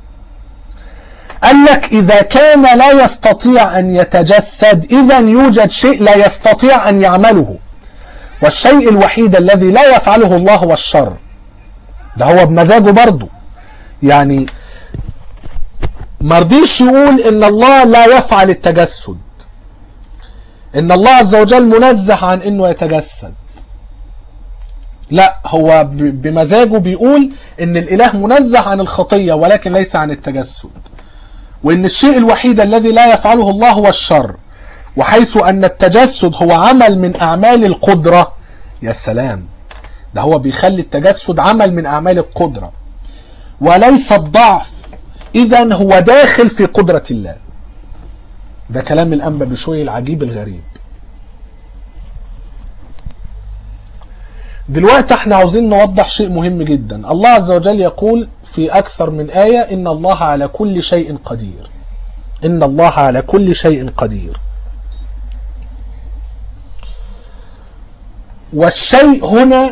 قال لك إذا كان لا يستطيع أن يتجسد إذا يوجد شيء لا يستطيع أن يعمله والشيء الوحيد الذي لا يفعله الله هو الشر ده هو بمزاجه برضه يعني مرضيش يقول ان الله لا يفعل التجسد ان الله عز وجل منزه عن انه يتجسد لا هو بمزاجه بيقول ان الاله منزه عن الخطيه ولكن ليس عن التجسد وان الشيء الوحيد الذي لا يفعله الله هو الشر وحيث ان التجسد هو عمل من اعمال القدره يا سلام ده هو بيخلي التجسد عمل من اعمال القدره وليس الضعف اذا هو داخل في قدره الله ده كلام الانبا بشوي العجيب الغريب دلوقتي احنا عاوزين نوضح شيء مهم جدا الله عز وجل يقول في اكثر من آية ان الله على كل شيء قدير ان الله على كل شيء قدير والشيء هنا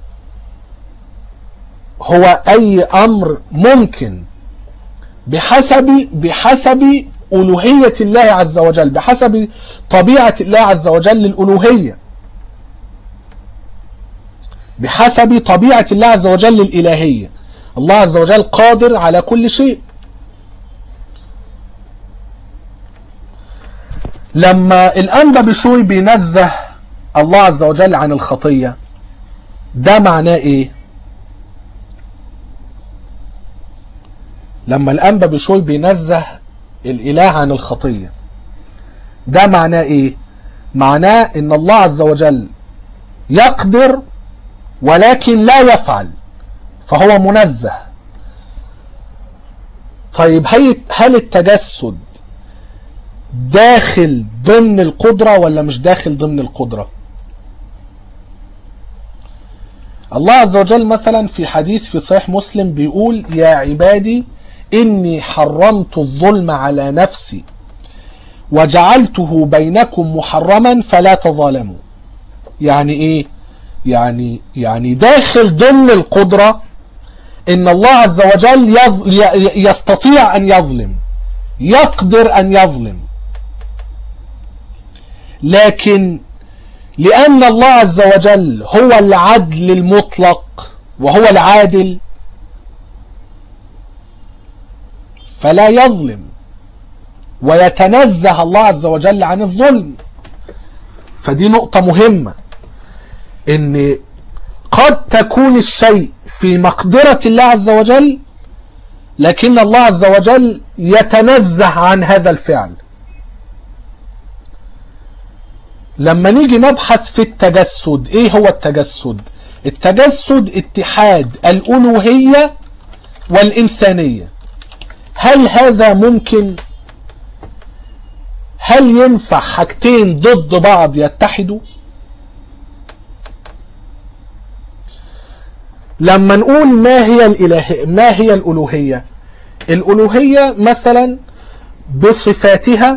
هو اي امر ممكن بحسب بحسب الوهيه الله عز وجل بحسب طبيعه الله عز وجل الالوهيه بحسب طبيعه الله عز وجل الالهيه الله عز وجل قادر على كل شيء لما الانبا بشوي بينزه الله عز وجل عن الخطيه ده معناه ايه لما الانبا بشوي بينزه الاله عن الخطيه ده معناه ايه معناه ان الله عز وجل يقدر ولكن لا يفعل فهو منزه طيب هي هل التجسد داخل ضمن القدرة ولا مش داخل ضمن القدرة الله عز وجل مثلا في حديث في صحيح مسلم بيقول يا عبادي إني حرمت الظلم على نفسي وجعلته بينكم محرما فلا تظالموا يعني ايه يعني يعني داخل ضمن القدرة ان الله عز وجل يظ... ي- يستطيع ان يظلم يقدر ان يظلم لكن لان الله عز وجل هو العدل المطلق وهو العادل فلا يظلم ويتنزه الله عز وجل عن الظلم فدي نقطة مهمة ان قد تكون الشيء في مقدرة الله عز وجل لكن الله عز وجل يتنزه عن هذا الفعل لما نيجي نبحث في التجسد ايه هو التجسد التجسد اتحاد الالوهية والانسانية هل هذا ممكن هل ينفع حاجتين ضد بعض يتحدوا لما نقول ما هي الاله ما هي الالوهيه الالوهيه مثلا بصفاتها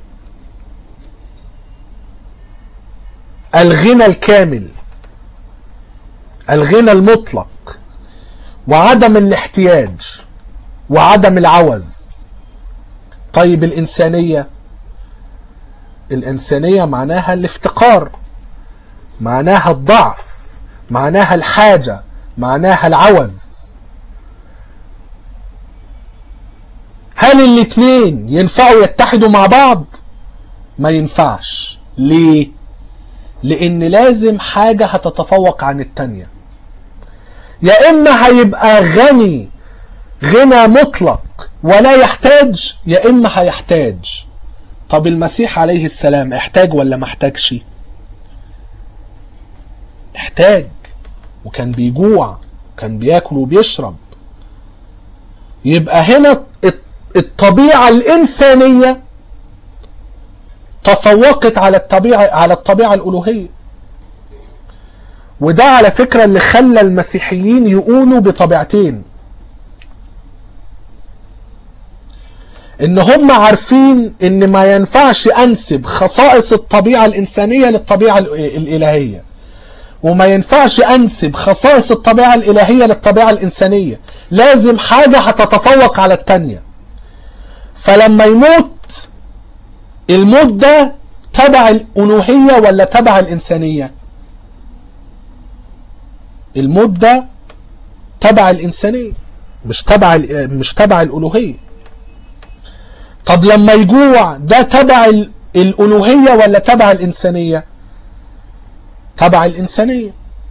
الغنى الكامل الغنى المطلق وعدم الاحتياج وعدم العوز طيب الانسانيه الإنسانية معناها الافتقار معناها الضعف معناها الحاجة معناها العوز هل الاثنين ينفعوا يتحدوا مع بعض ما ينفعش ليه لان لازم حاجة هتتفوق عن التانية يا اما هيبقى غني غنى مطلق ولا يحتاج يا اما هيحتاج طب المسيح عليه السلام احتاج ولا ما احتاجش احتاج وكان بيجوع كان بياكل وبيشرب يبقى هنا الطبيعة الإنسانية تفوقت على الطبيعة على الطبيعة الألوهية وده على فكرة اللي خلى المسيحيين يقولوا بطبيعتين ان هم عارفين ان ما ينفعش انسب خصائص الطبيعة الانسانية للطبيعة الالهية وما ينفعش انسب خصائص الطبيعة الالهية للطبيعة الانسانية لازم حاجة هتتفوق على التانية فلما يموت الموت ده تبع الالوهية ولا تبع الانسانية الموت ده تبع الانسانية مش تبع مش تبع الالوهيه طب لما يجوع ده تبع الألوهية ولا تبع الإنسانية تبع الإنسانية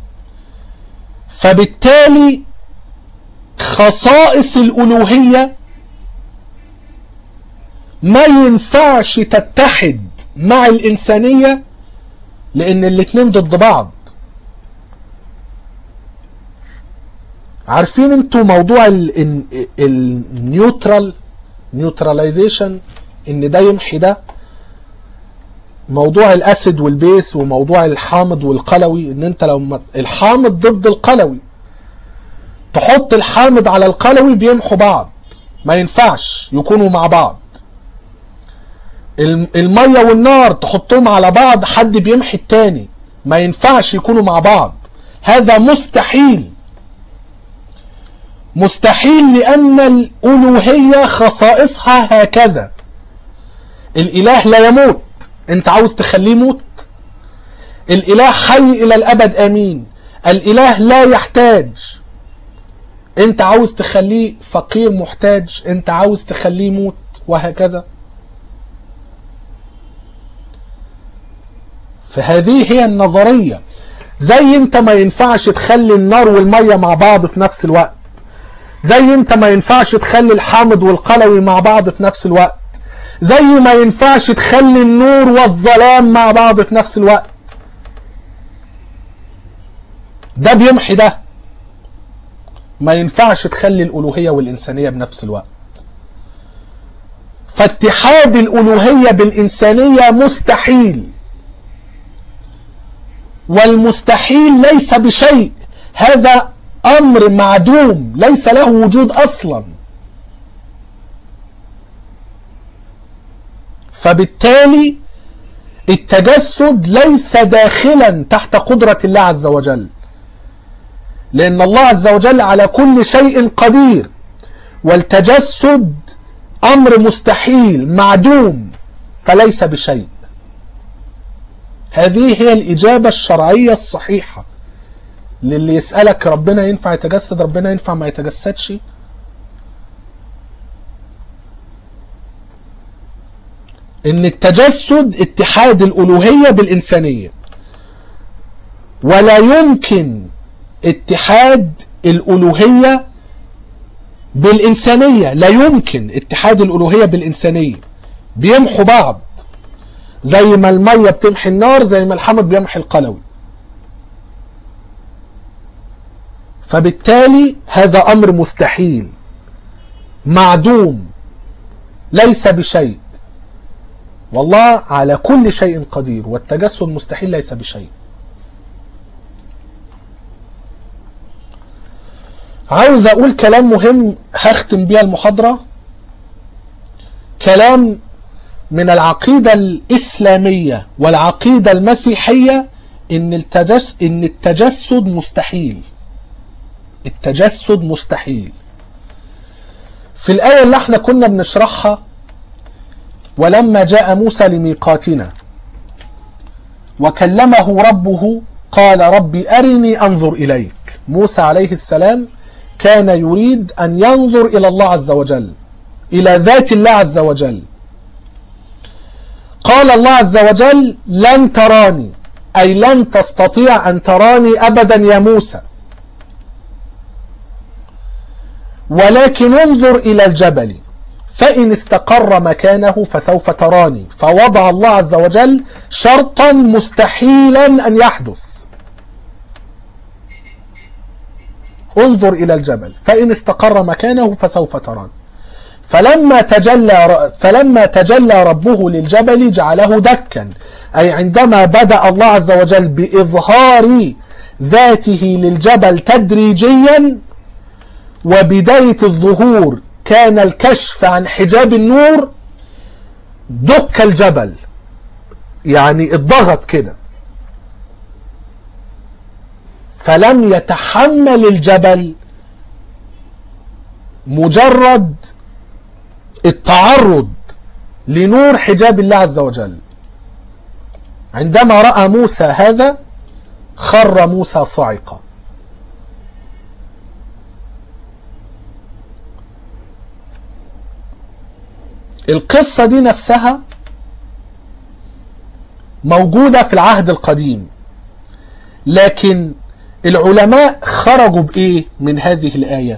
فبالتالي خصائص الألوهية ما ينفعش تتحد مع الإنسانية لأن الاتنين ضد بعض عارفين انتوا موضوع النيوترال نيوتراليزيشن ان ده يمحي ده موضوع الاسيد والبيس وموضوع الحامض والقلوي ان انت لو الحامض ضد القلوي تحط الحامض على القلوي بيمحوا بعض ما ينفعش يكونوا مع بعض المية والنار تحطهم على بعض حد بيمحي التاني ما ينفعش يكونوا مع بعض هذا مستحيل مستحيل لأن الألوهية خصائصها هكذا الإله لا يموت أنت عاوز تخليه يموت الإله حي إلى الأبد آمين الإله لا يحتاج أنت عاوز تخليه فقير محتاج أنت عاوز تخليه يموت وهكذا فهذه هي النظرية زي انت ما ينفعش تخلي النار والمية مع بعض في نفس الوقت زي انت ما ينفعش تخلي الحامض والقلوي مع بعض في نفس الوقت زي ما ينفعش تخلي النور والظلام مع بعض في نفس الوقت ده بيمحي ده ما ينفعش تخلي الألوهية والإنسانية بنفس الوقت فاتحاد الألوهية بالإنسانية مستحيل والمستحيل ليس بشيء هذا أمر معدوم ليس له وجود أصلا فبالتالي التجسد ليس داخلا تحت قدرة الله عز وجل لأن الله عز وجل على كل شيء قدير والتجسد أمر مستحيل معدوم فليس بشيء هذه هي الإجابة الشرعية الصحيحة للي يسألك ربنا ينفع يتجسد ربنا ينفع ما يتجسدش ان التجسد اتحاد الالوهيه بالانسانيه ولا يمكن اتحاد الالوهيه بالانسانيه لا يمكن اتحاد الالوهيه بالانسانيه بيمحوا بعض زي ما الميه بتمحي النار زي ما الحمض بيمحي القلوي فبالتالي هذا امر مستحيل معدوم ليس بشيء والله على كل شيء قدير والتجسد مستحيل ليس بشيء عاوز اقول كلام مهم هختم بيها المحاضرة كلام من العقيدة الإسلامية والعقيدة المسيحية إن التجس إن التجسد مستحيل التجسد مستحيل في الآية اللي احنا كنا بنشرحها ولما جاء موسى لميقاتنا وكلمه ربه قال ربي أرني أنظر إليك موسى عليه السلام كان يريد أن ينظر إلى الله عز وجل إلى ذات الله عز وجل قال الله عز وجل لن تراني أي لن تستطيع أن تراني أبدا يا موسى ولكن انظر إلى الجبل فإن استقر مكانه فسوف تراني فوضع الله عز وجل شرطا مستحيلا أن يحدث انظر إلى الجبل فإن استقر مكانه فسوف تراني فلما تجلى فلما تجلى ربه للجبل جعله دكا أي عندما بدأ الله عز وجل بإظهار ذاته للجبل تدريجيا وبداية الظهور كان الكشف عن حجاب النور دك الجبل يعني الضغط كده فلم يتحمل الجبل مجرد التعرض لنور حجاب الله عز وجل عندما راى موسى هذا خر موسى صعقا القصه دي نفسها موجوده في العهد القديم لكن العلماء خرجوا بايه من هذه الايه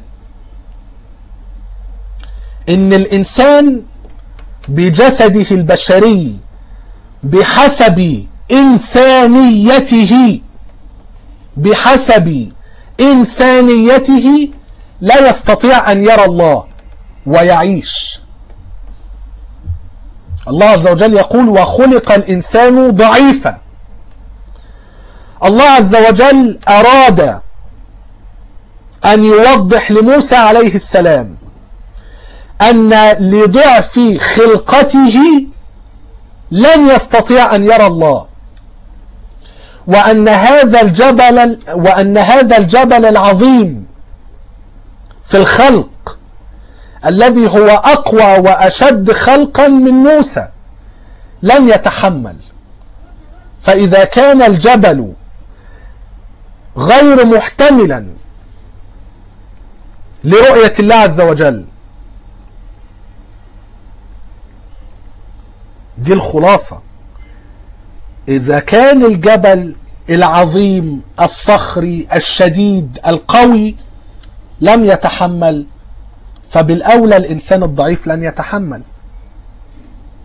ان الانسان بجسده البشري بحسب انسانيته بحسب انسانيته لا يستطيع ان يرى الله ويعيش الله عز وجل يقول وخلق الانسان ضعيفا الله عز وجل اراد ان يوضح لموسى عليه السلام أن لضعف خلقته لن يستطيع أن يرى الله وأن هذا الجبل وأن هذا الجبل العظيم في الخلق الذي هو أقوى وأشد خلقا من موسى لن يتحمل فإذا كان الجبل غير محتملا لرؤية الله عز وجل دي الخلاصة إذا كان الجبل العظيم الصخري الشديد القوي لم يتحمل فبالأولى الإنسان الضعيف لن يتحمل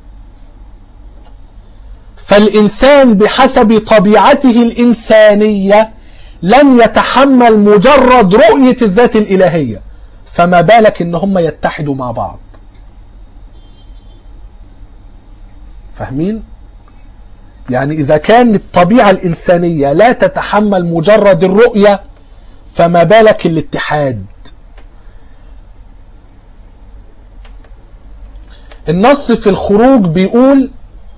فالإنسان بحسب طبيعته الإنسانية لن يتحمل مجرد رؤية الذات الإلهية فما بالك إن هم يتحدوا مع بعض فاهمين؟ يعني إذا كان الطبيعة الإنسانية لا تتحمل مجرد الرؤية فما بالك الاتحاد النص في الخروج بيقول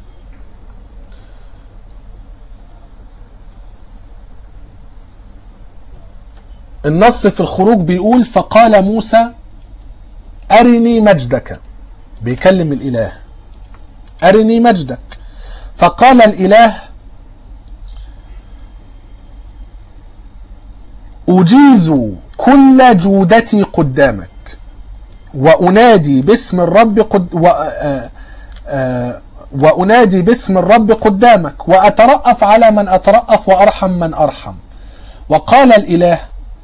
النص في الخروج بيقول فقال موسى أرني مجدك بيكلم الإله أرني مجدك فقال الإله أجيز كل جودتي قدامك وأنادي باسم الرب قد و... آ... آ... وأنادي باسم الرب قدامك وأترأف على من أترأف وأرحم من أرحم وقال الإله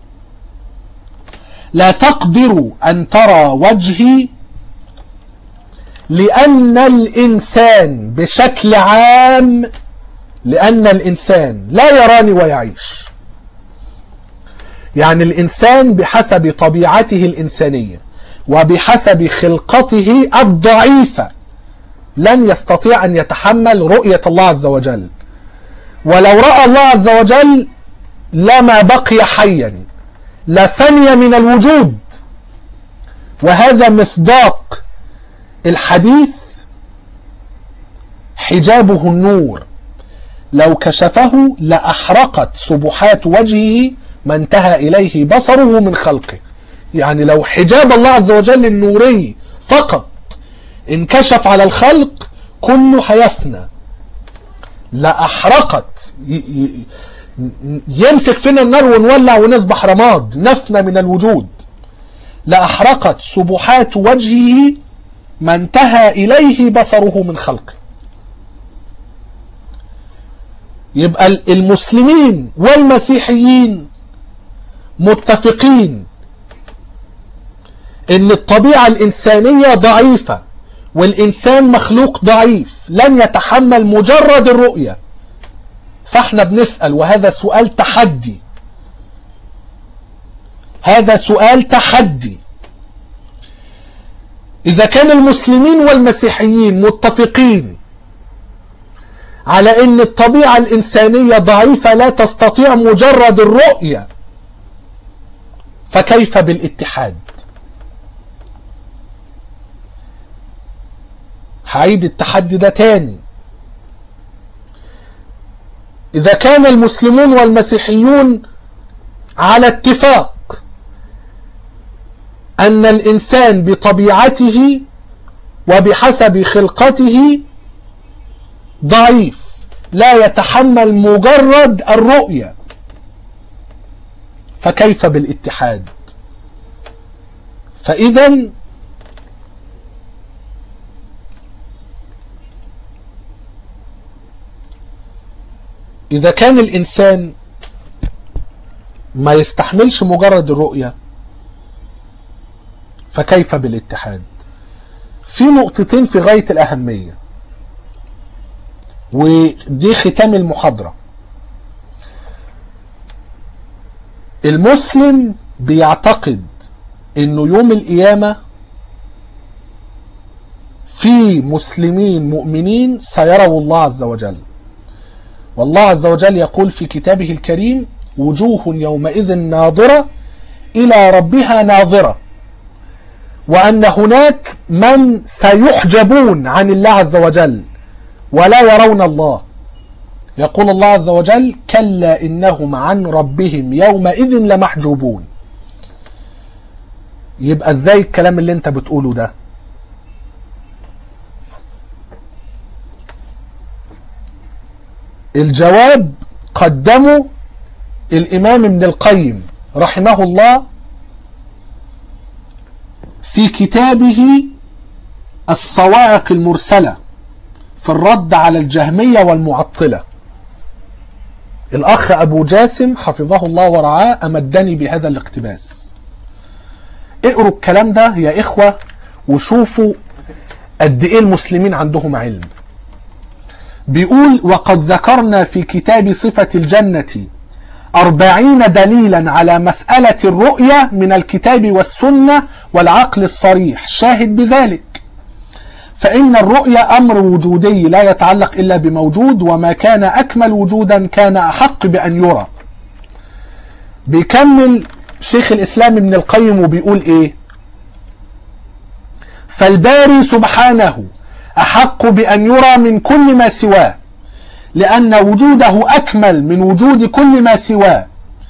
لا تقدر أن ترى وجهي لأن الإنسان بشكل عام لأن الإنسان لا يراني ويعيش يعني الإنسان بحسب طبيعته الإنسانية وبحسب خلقته الضعيفة لن يستطيع أن يتحمل رؤية الله عز وجل ولو رأى الله عز وجل لما بقي حيا لفني من الوجود وهذا مصداق الحديث حجابه النور لو كشفه لأحرقت سبحات وجهه ما انتهى إليه بصره من خلقه يعني لو حجاب الله عز وجل النوري فقط انكشف على الخلق كله هيفنى لأحرقت يمسك فينا النار ونولع ونصبح رماد نفنى من الوجود لأحرقت سبحات وجهه ما انتهى إليه بصره من خلقه يبقى المسلمين والمسيحيين متفقين ان الطبيعة الانسانية ضعيفة والانسان مخلوق ضعيف لن يتحمل مجرد الرؤية فاحنا بنسأل وهذا سؤال تحدي هذا سؤال تحدي إذا كان المسلمين والمسيحيين متفقين على أن الطبيعة الإنسانية ضعيفة لا تستطيع مجرد الرؤية فكيف بالاتحاد هعيد التحدي ده تاني إذا كان المسلمون والمسيحيون على اتفاق أن الإنسان بطبيعته وبحسب خلقته ضعيف لا يتحمل مجرد الرؤية فكيف بالاتحاد فإذا إذا كان الإنسان ما يستحملش مجرد الرؤية فكيف بالاتحاد في نقطتين في غاية الأهمية ودي ختام المحاضرة المسلم بيعتقد انه يوم القيامة في مسلمين مؤمنين سيروا الله عز وجل والله عز وجل يقول في كتابه الكريم وجوه يومئذ ناظرة إلى ربها ناظرة وأن هناك من سيحجبون عن الله عز وجل ولا يرون الله يقول الله عز وجل كلا إنهم عن ربهم يومئذ لمحجوبون يبقى ازاي الكلام اللي انت بتقوله ده الجواب قدمه الإمام ابن القيم رحمه الله في كتابه الصواعق المرسلة في الرد على الجهمية والمعطلة الأخ أبو جاسم حفظه الله ورعاه أمدني بهذا الاقتباس اقروا الكلام ده يا إخوة وشوفوا قد إيه المسلمين عندهم علم بيقول وقد ذكرنا في كتاب صفة الجنة أربعين دليلا على مسألة الرؤية من الكتاب والسنة والعقل الصريح شاهد بذلك فإن الرؤية أمر وجودي لا يتعلق إلا بموجود وما كان أكمل وجودا كان أحق بأن يرى بيكمل شيخ الإسلام ابن القيم وبيقول إيه فالباري سبحانه أحق بأن يرى من كل ما سواه لأن وجوده أكمل من وجود كل ما سواه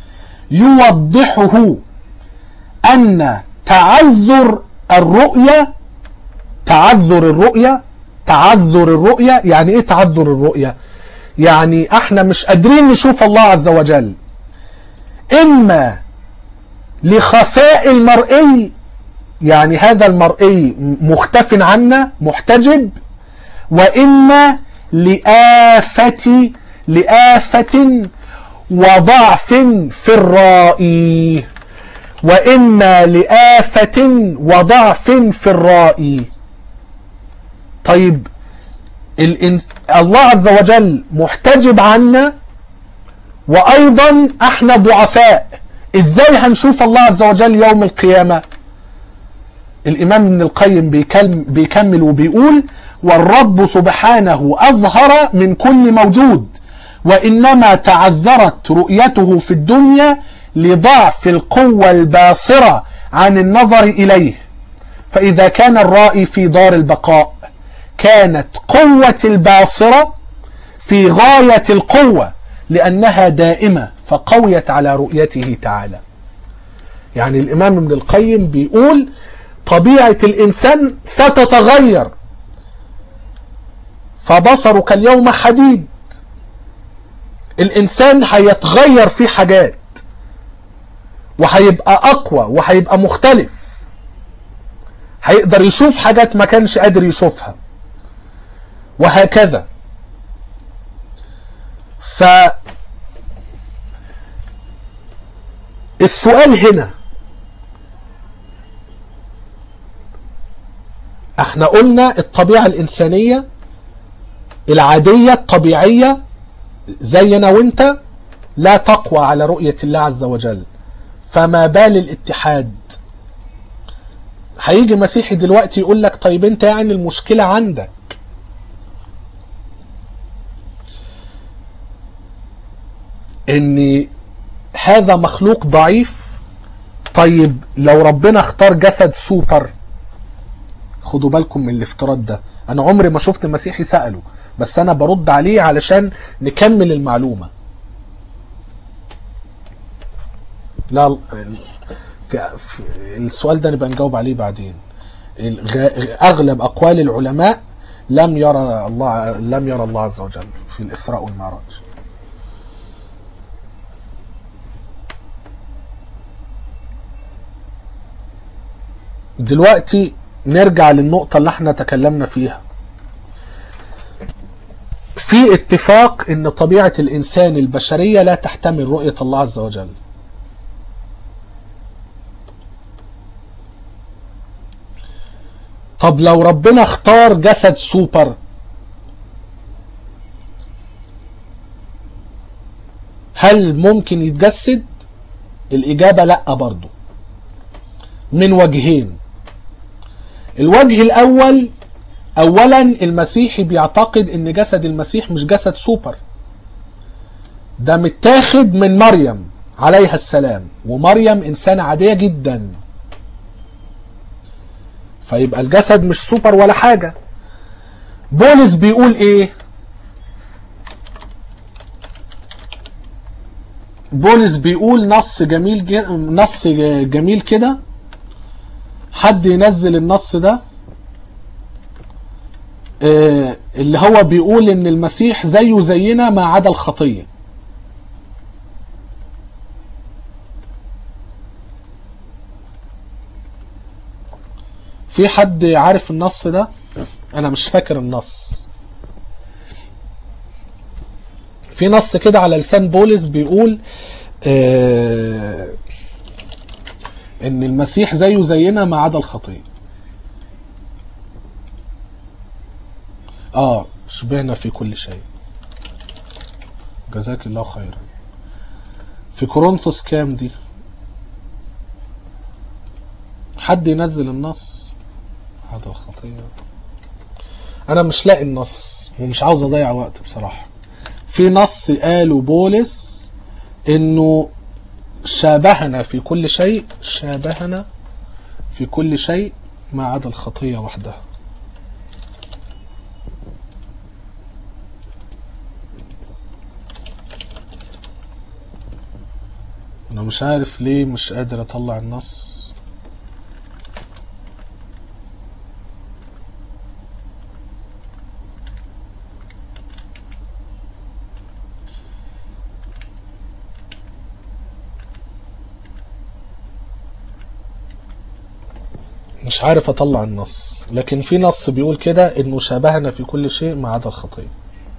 يوضحه أن تعذر الرؤية تعذر الرؤية تعذر الرؤية يعني ايه تعذر الرؤية يعني احنا مش قادرين نشوف الله عز وجل اما لخفاء المرئي يعني هذا المرئي مختف عنا محتجب واما لآفة لآفة وضعف في الرائي وإما لآفة وضعف في الرائي طيب الإنس... الله عز وجل محتجب عنا وأيضا احنا ضعفاء ازاي هنشوف الله عز وجل يوم القيامة الإمام ابن القيم بيكلم بيكمل وبيقول والرب سبحانه أظهر من كل موجود وإنما تعذرت رؤيته في الدنيا لضعف القوة الباصرة عن النظر إليه فإذا كان الرائي في دار البقاء كانت قوة الباصرة في غاية القوة لأنها دائمة فقويت على رؤيته تعالى يعني الإمام ابن القيم بيقول طبيعة الإنسان ستتغير فبصرك اليوم حديد الإنسان هيتغير في حاجات وهيبقى أقوى وهيبقى مختلف هيقدر يشوف حاجات ما كانش قادر يشوفها وهكذا ف السؤال هنا احنا قلنا الطبيعة الإنسانية العادية الطبيعية زينا وانت لا تقوى على رؤية الله عز وجل فما بال الاتحاد هيجي مسيحي دلوقتي يقول لك طيب انت يعني المشكلة عندك ان هذا مخلوق ضعيف طيب لو ربنا اختار جسد سوبر خدوا بالكم من الافتراض ده انا عمري ما شفت مسيحي سأله بس انا برد عليه علشان نكمل المعلومة لا في في السؤال ده نبقى نجاوب عليه بعدين اغلب اقوال العلماء لم يرى الله لم يرى الله عز وجل في الاسراء والمعراج دلوقتي نرجع للنقطة اللي احنا تكلمنا فيها في اتفاق ان طبيعة الانسان البشرية لا تحتمل رؤية الله عز وجل طب لو ربنا اختار جسد سوبر هل ممكن يتجسد الاجابة لا برضو من وجهين الوجه الاول اولا المسيحي بيعتقد ان جسد المسيح مش جسد سوبر ده متاخد من مريم عليها السلام ومريم انسانة عادية جدا فيبقى الجسد مش سوبر ولا حاجة بولس بيقول ايه بولس بيقول نص جميل ج... نص جميل كده حد ينزل النص ده آه اللي هو بيقول ان المسيح زيه زينا ما عدا الخطيه في حد عارف النص ده انا مش فاكر النص في نص كده على لسان بولس بيقول آه ان المسيح زيه زينا ما عدا الخطيه اه شبهنا في كل شيء جزاك الله خيرا في كورنثوس كام دي حد ينزل النص هذا الخطية انا مش لاقي النص ومش عاوز اضيع وقت بصراحة في نص قاله بولس انه شابهنا في كل شيء شابهنا في كل شيء ما عدا الخطية وحدها انا مش عارف ليه مش قادر اطلع النص مش عارف اطلع النص لكن في نص بيقول كده انه شابهنا في كل شيء ما عدا الخطيه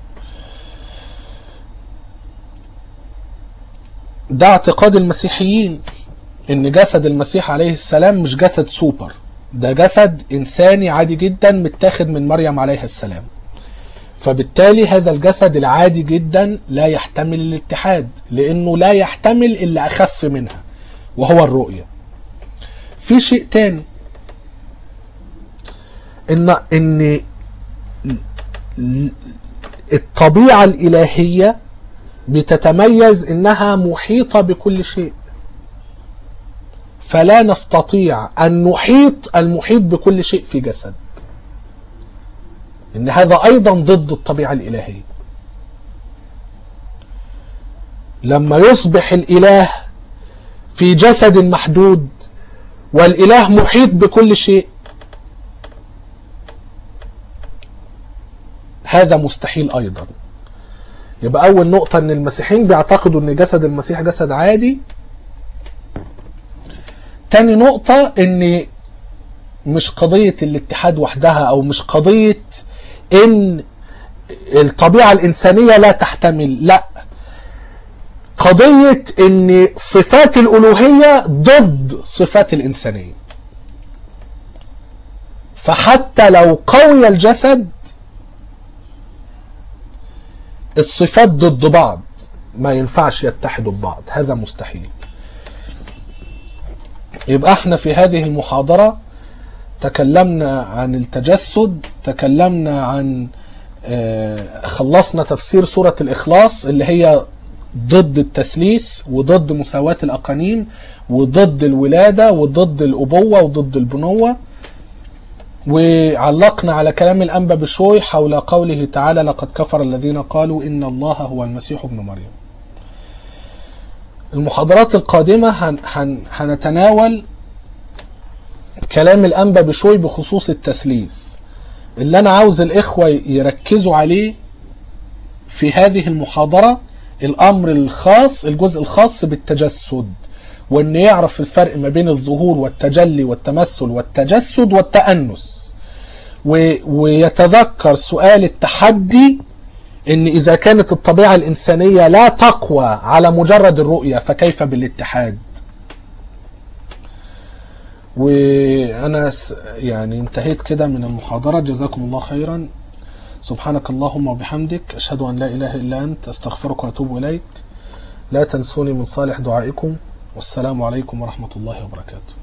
ده اعتقاد المسيحيين ان جسد المسيح عليه السلام مش جسد سوبر ده جسد انساني عادي جدا متاخد من مريم عليها السلام فبالتالي هذا الجسد العادي جدا لا يحتمل الاتحاد لانه لا يحتمل الا اخف منها وهو الرؤيه في شيء تاني ان ان الطبيعه الالهيه بتتميز انها محيطه بكل شيء فلا نستطيع ان نحيط المحيط بكل شيء في جسد ان هذا ايضا ضد الطبيعه الالهيه لما يصبح الاله في جسد محدود والاله محيط بكل شيء هذا مستحيل ايضا يبقى اول نقطة ان المسيحيين بيعتقدوا ان جسد المسيح جسد عادي تاني نقطة ان مش قضية الاتحاد وحدها او مش قضية ان الطبيعة الانسانية لا تحتمل لا قضية ان صفات الالوهية ضد صفات الانسانية فحتى لو قوي الجسد الصفات ضد بعض ما ينفعش يتحدوا ببعض هذا مستحيل يبقى احنا في هذه المحاضرة تكلمنا عن التجسد تكلمنا عن آه خلصنا تفسير سورة الإخلاص اللي هي ضد التثليث وضد مساواة الأقانيم وضد الولادة وضد الأبوة وضد البنوة وعلقنا على كلام الأنبا بشوي حول قوله تعالى لقد كفر الذين قالوا إن الله هو المسيح ابن مريم المحاضرات القادمة هن هن هنتناول كلام الأنبا بشوي بخصوص التثليث اللي أنا عاوز الإخوة يركزوا عليه في هذه المحاضرة الأمر الخاص الجزء الخاص بالتجسد وان يعرف الفرق ما بين الظهور والتجلي والتمثل والتجسد والتأنس و... ويتذكر سؤال التحدي ان اذا كانت الطبيعة الانسانية لا تقوى على مجرد الرؤية فكيف بالاتحاد وانا يعني انتهيت كده من المحاضرة جزاكم الله خيرا سبحانك اللهم وبحمدك اشهد ان لا اله الا انت استغفرك واتوب اليك لا تنسوني من صالح دعائكم والسلام عليكم ورحمة الله وبركاته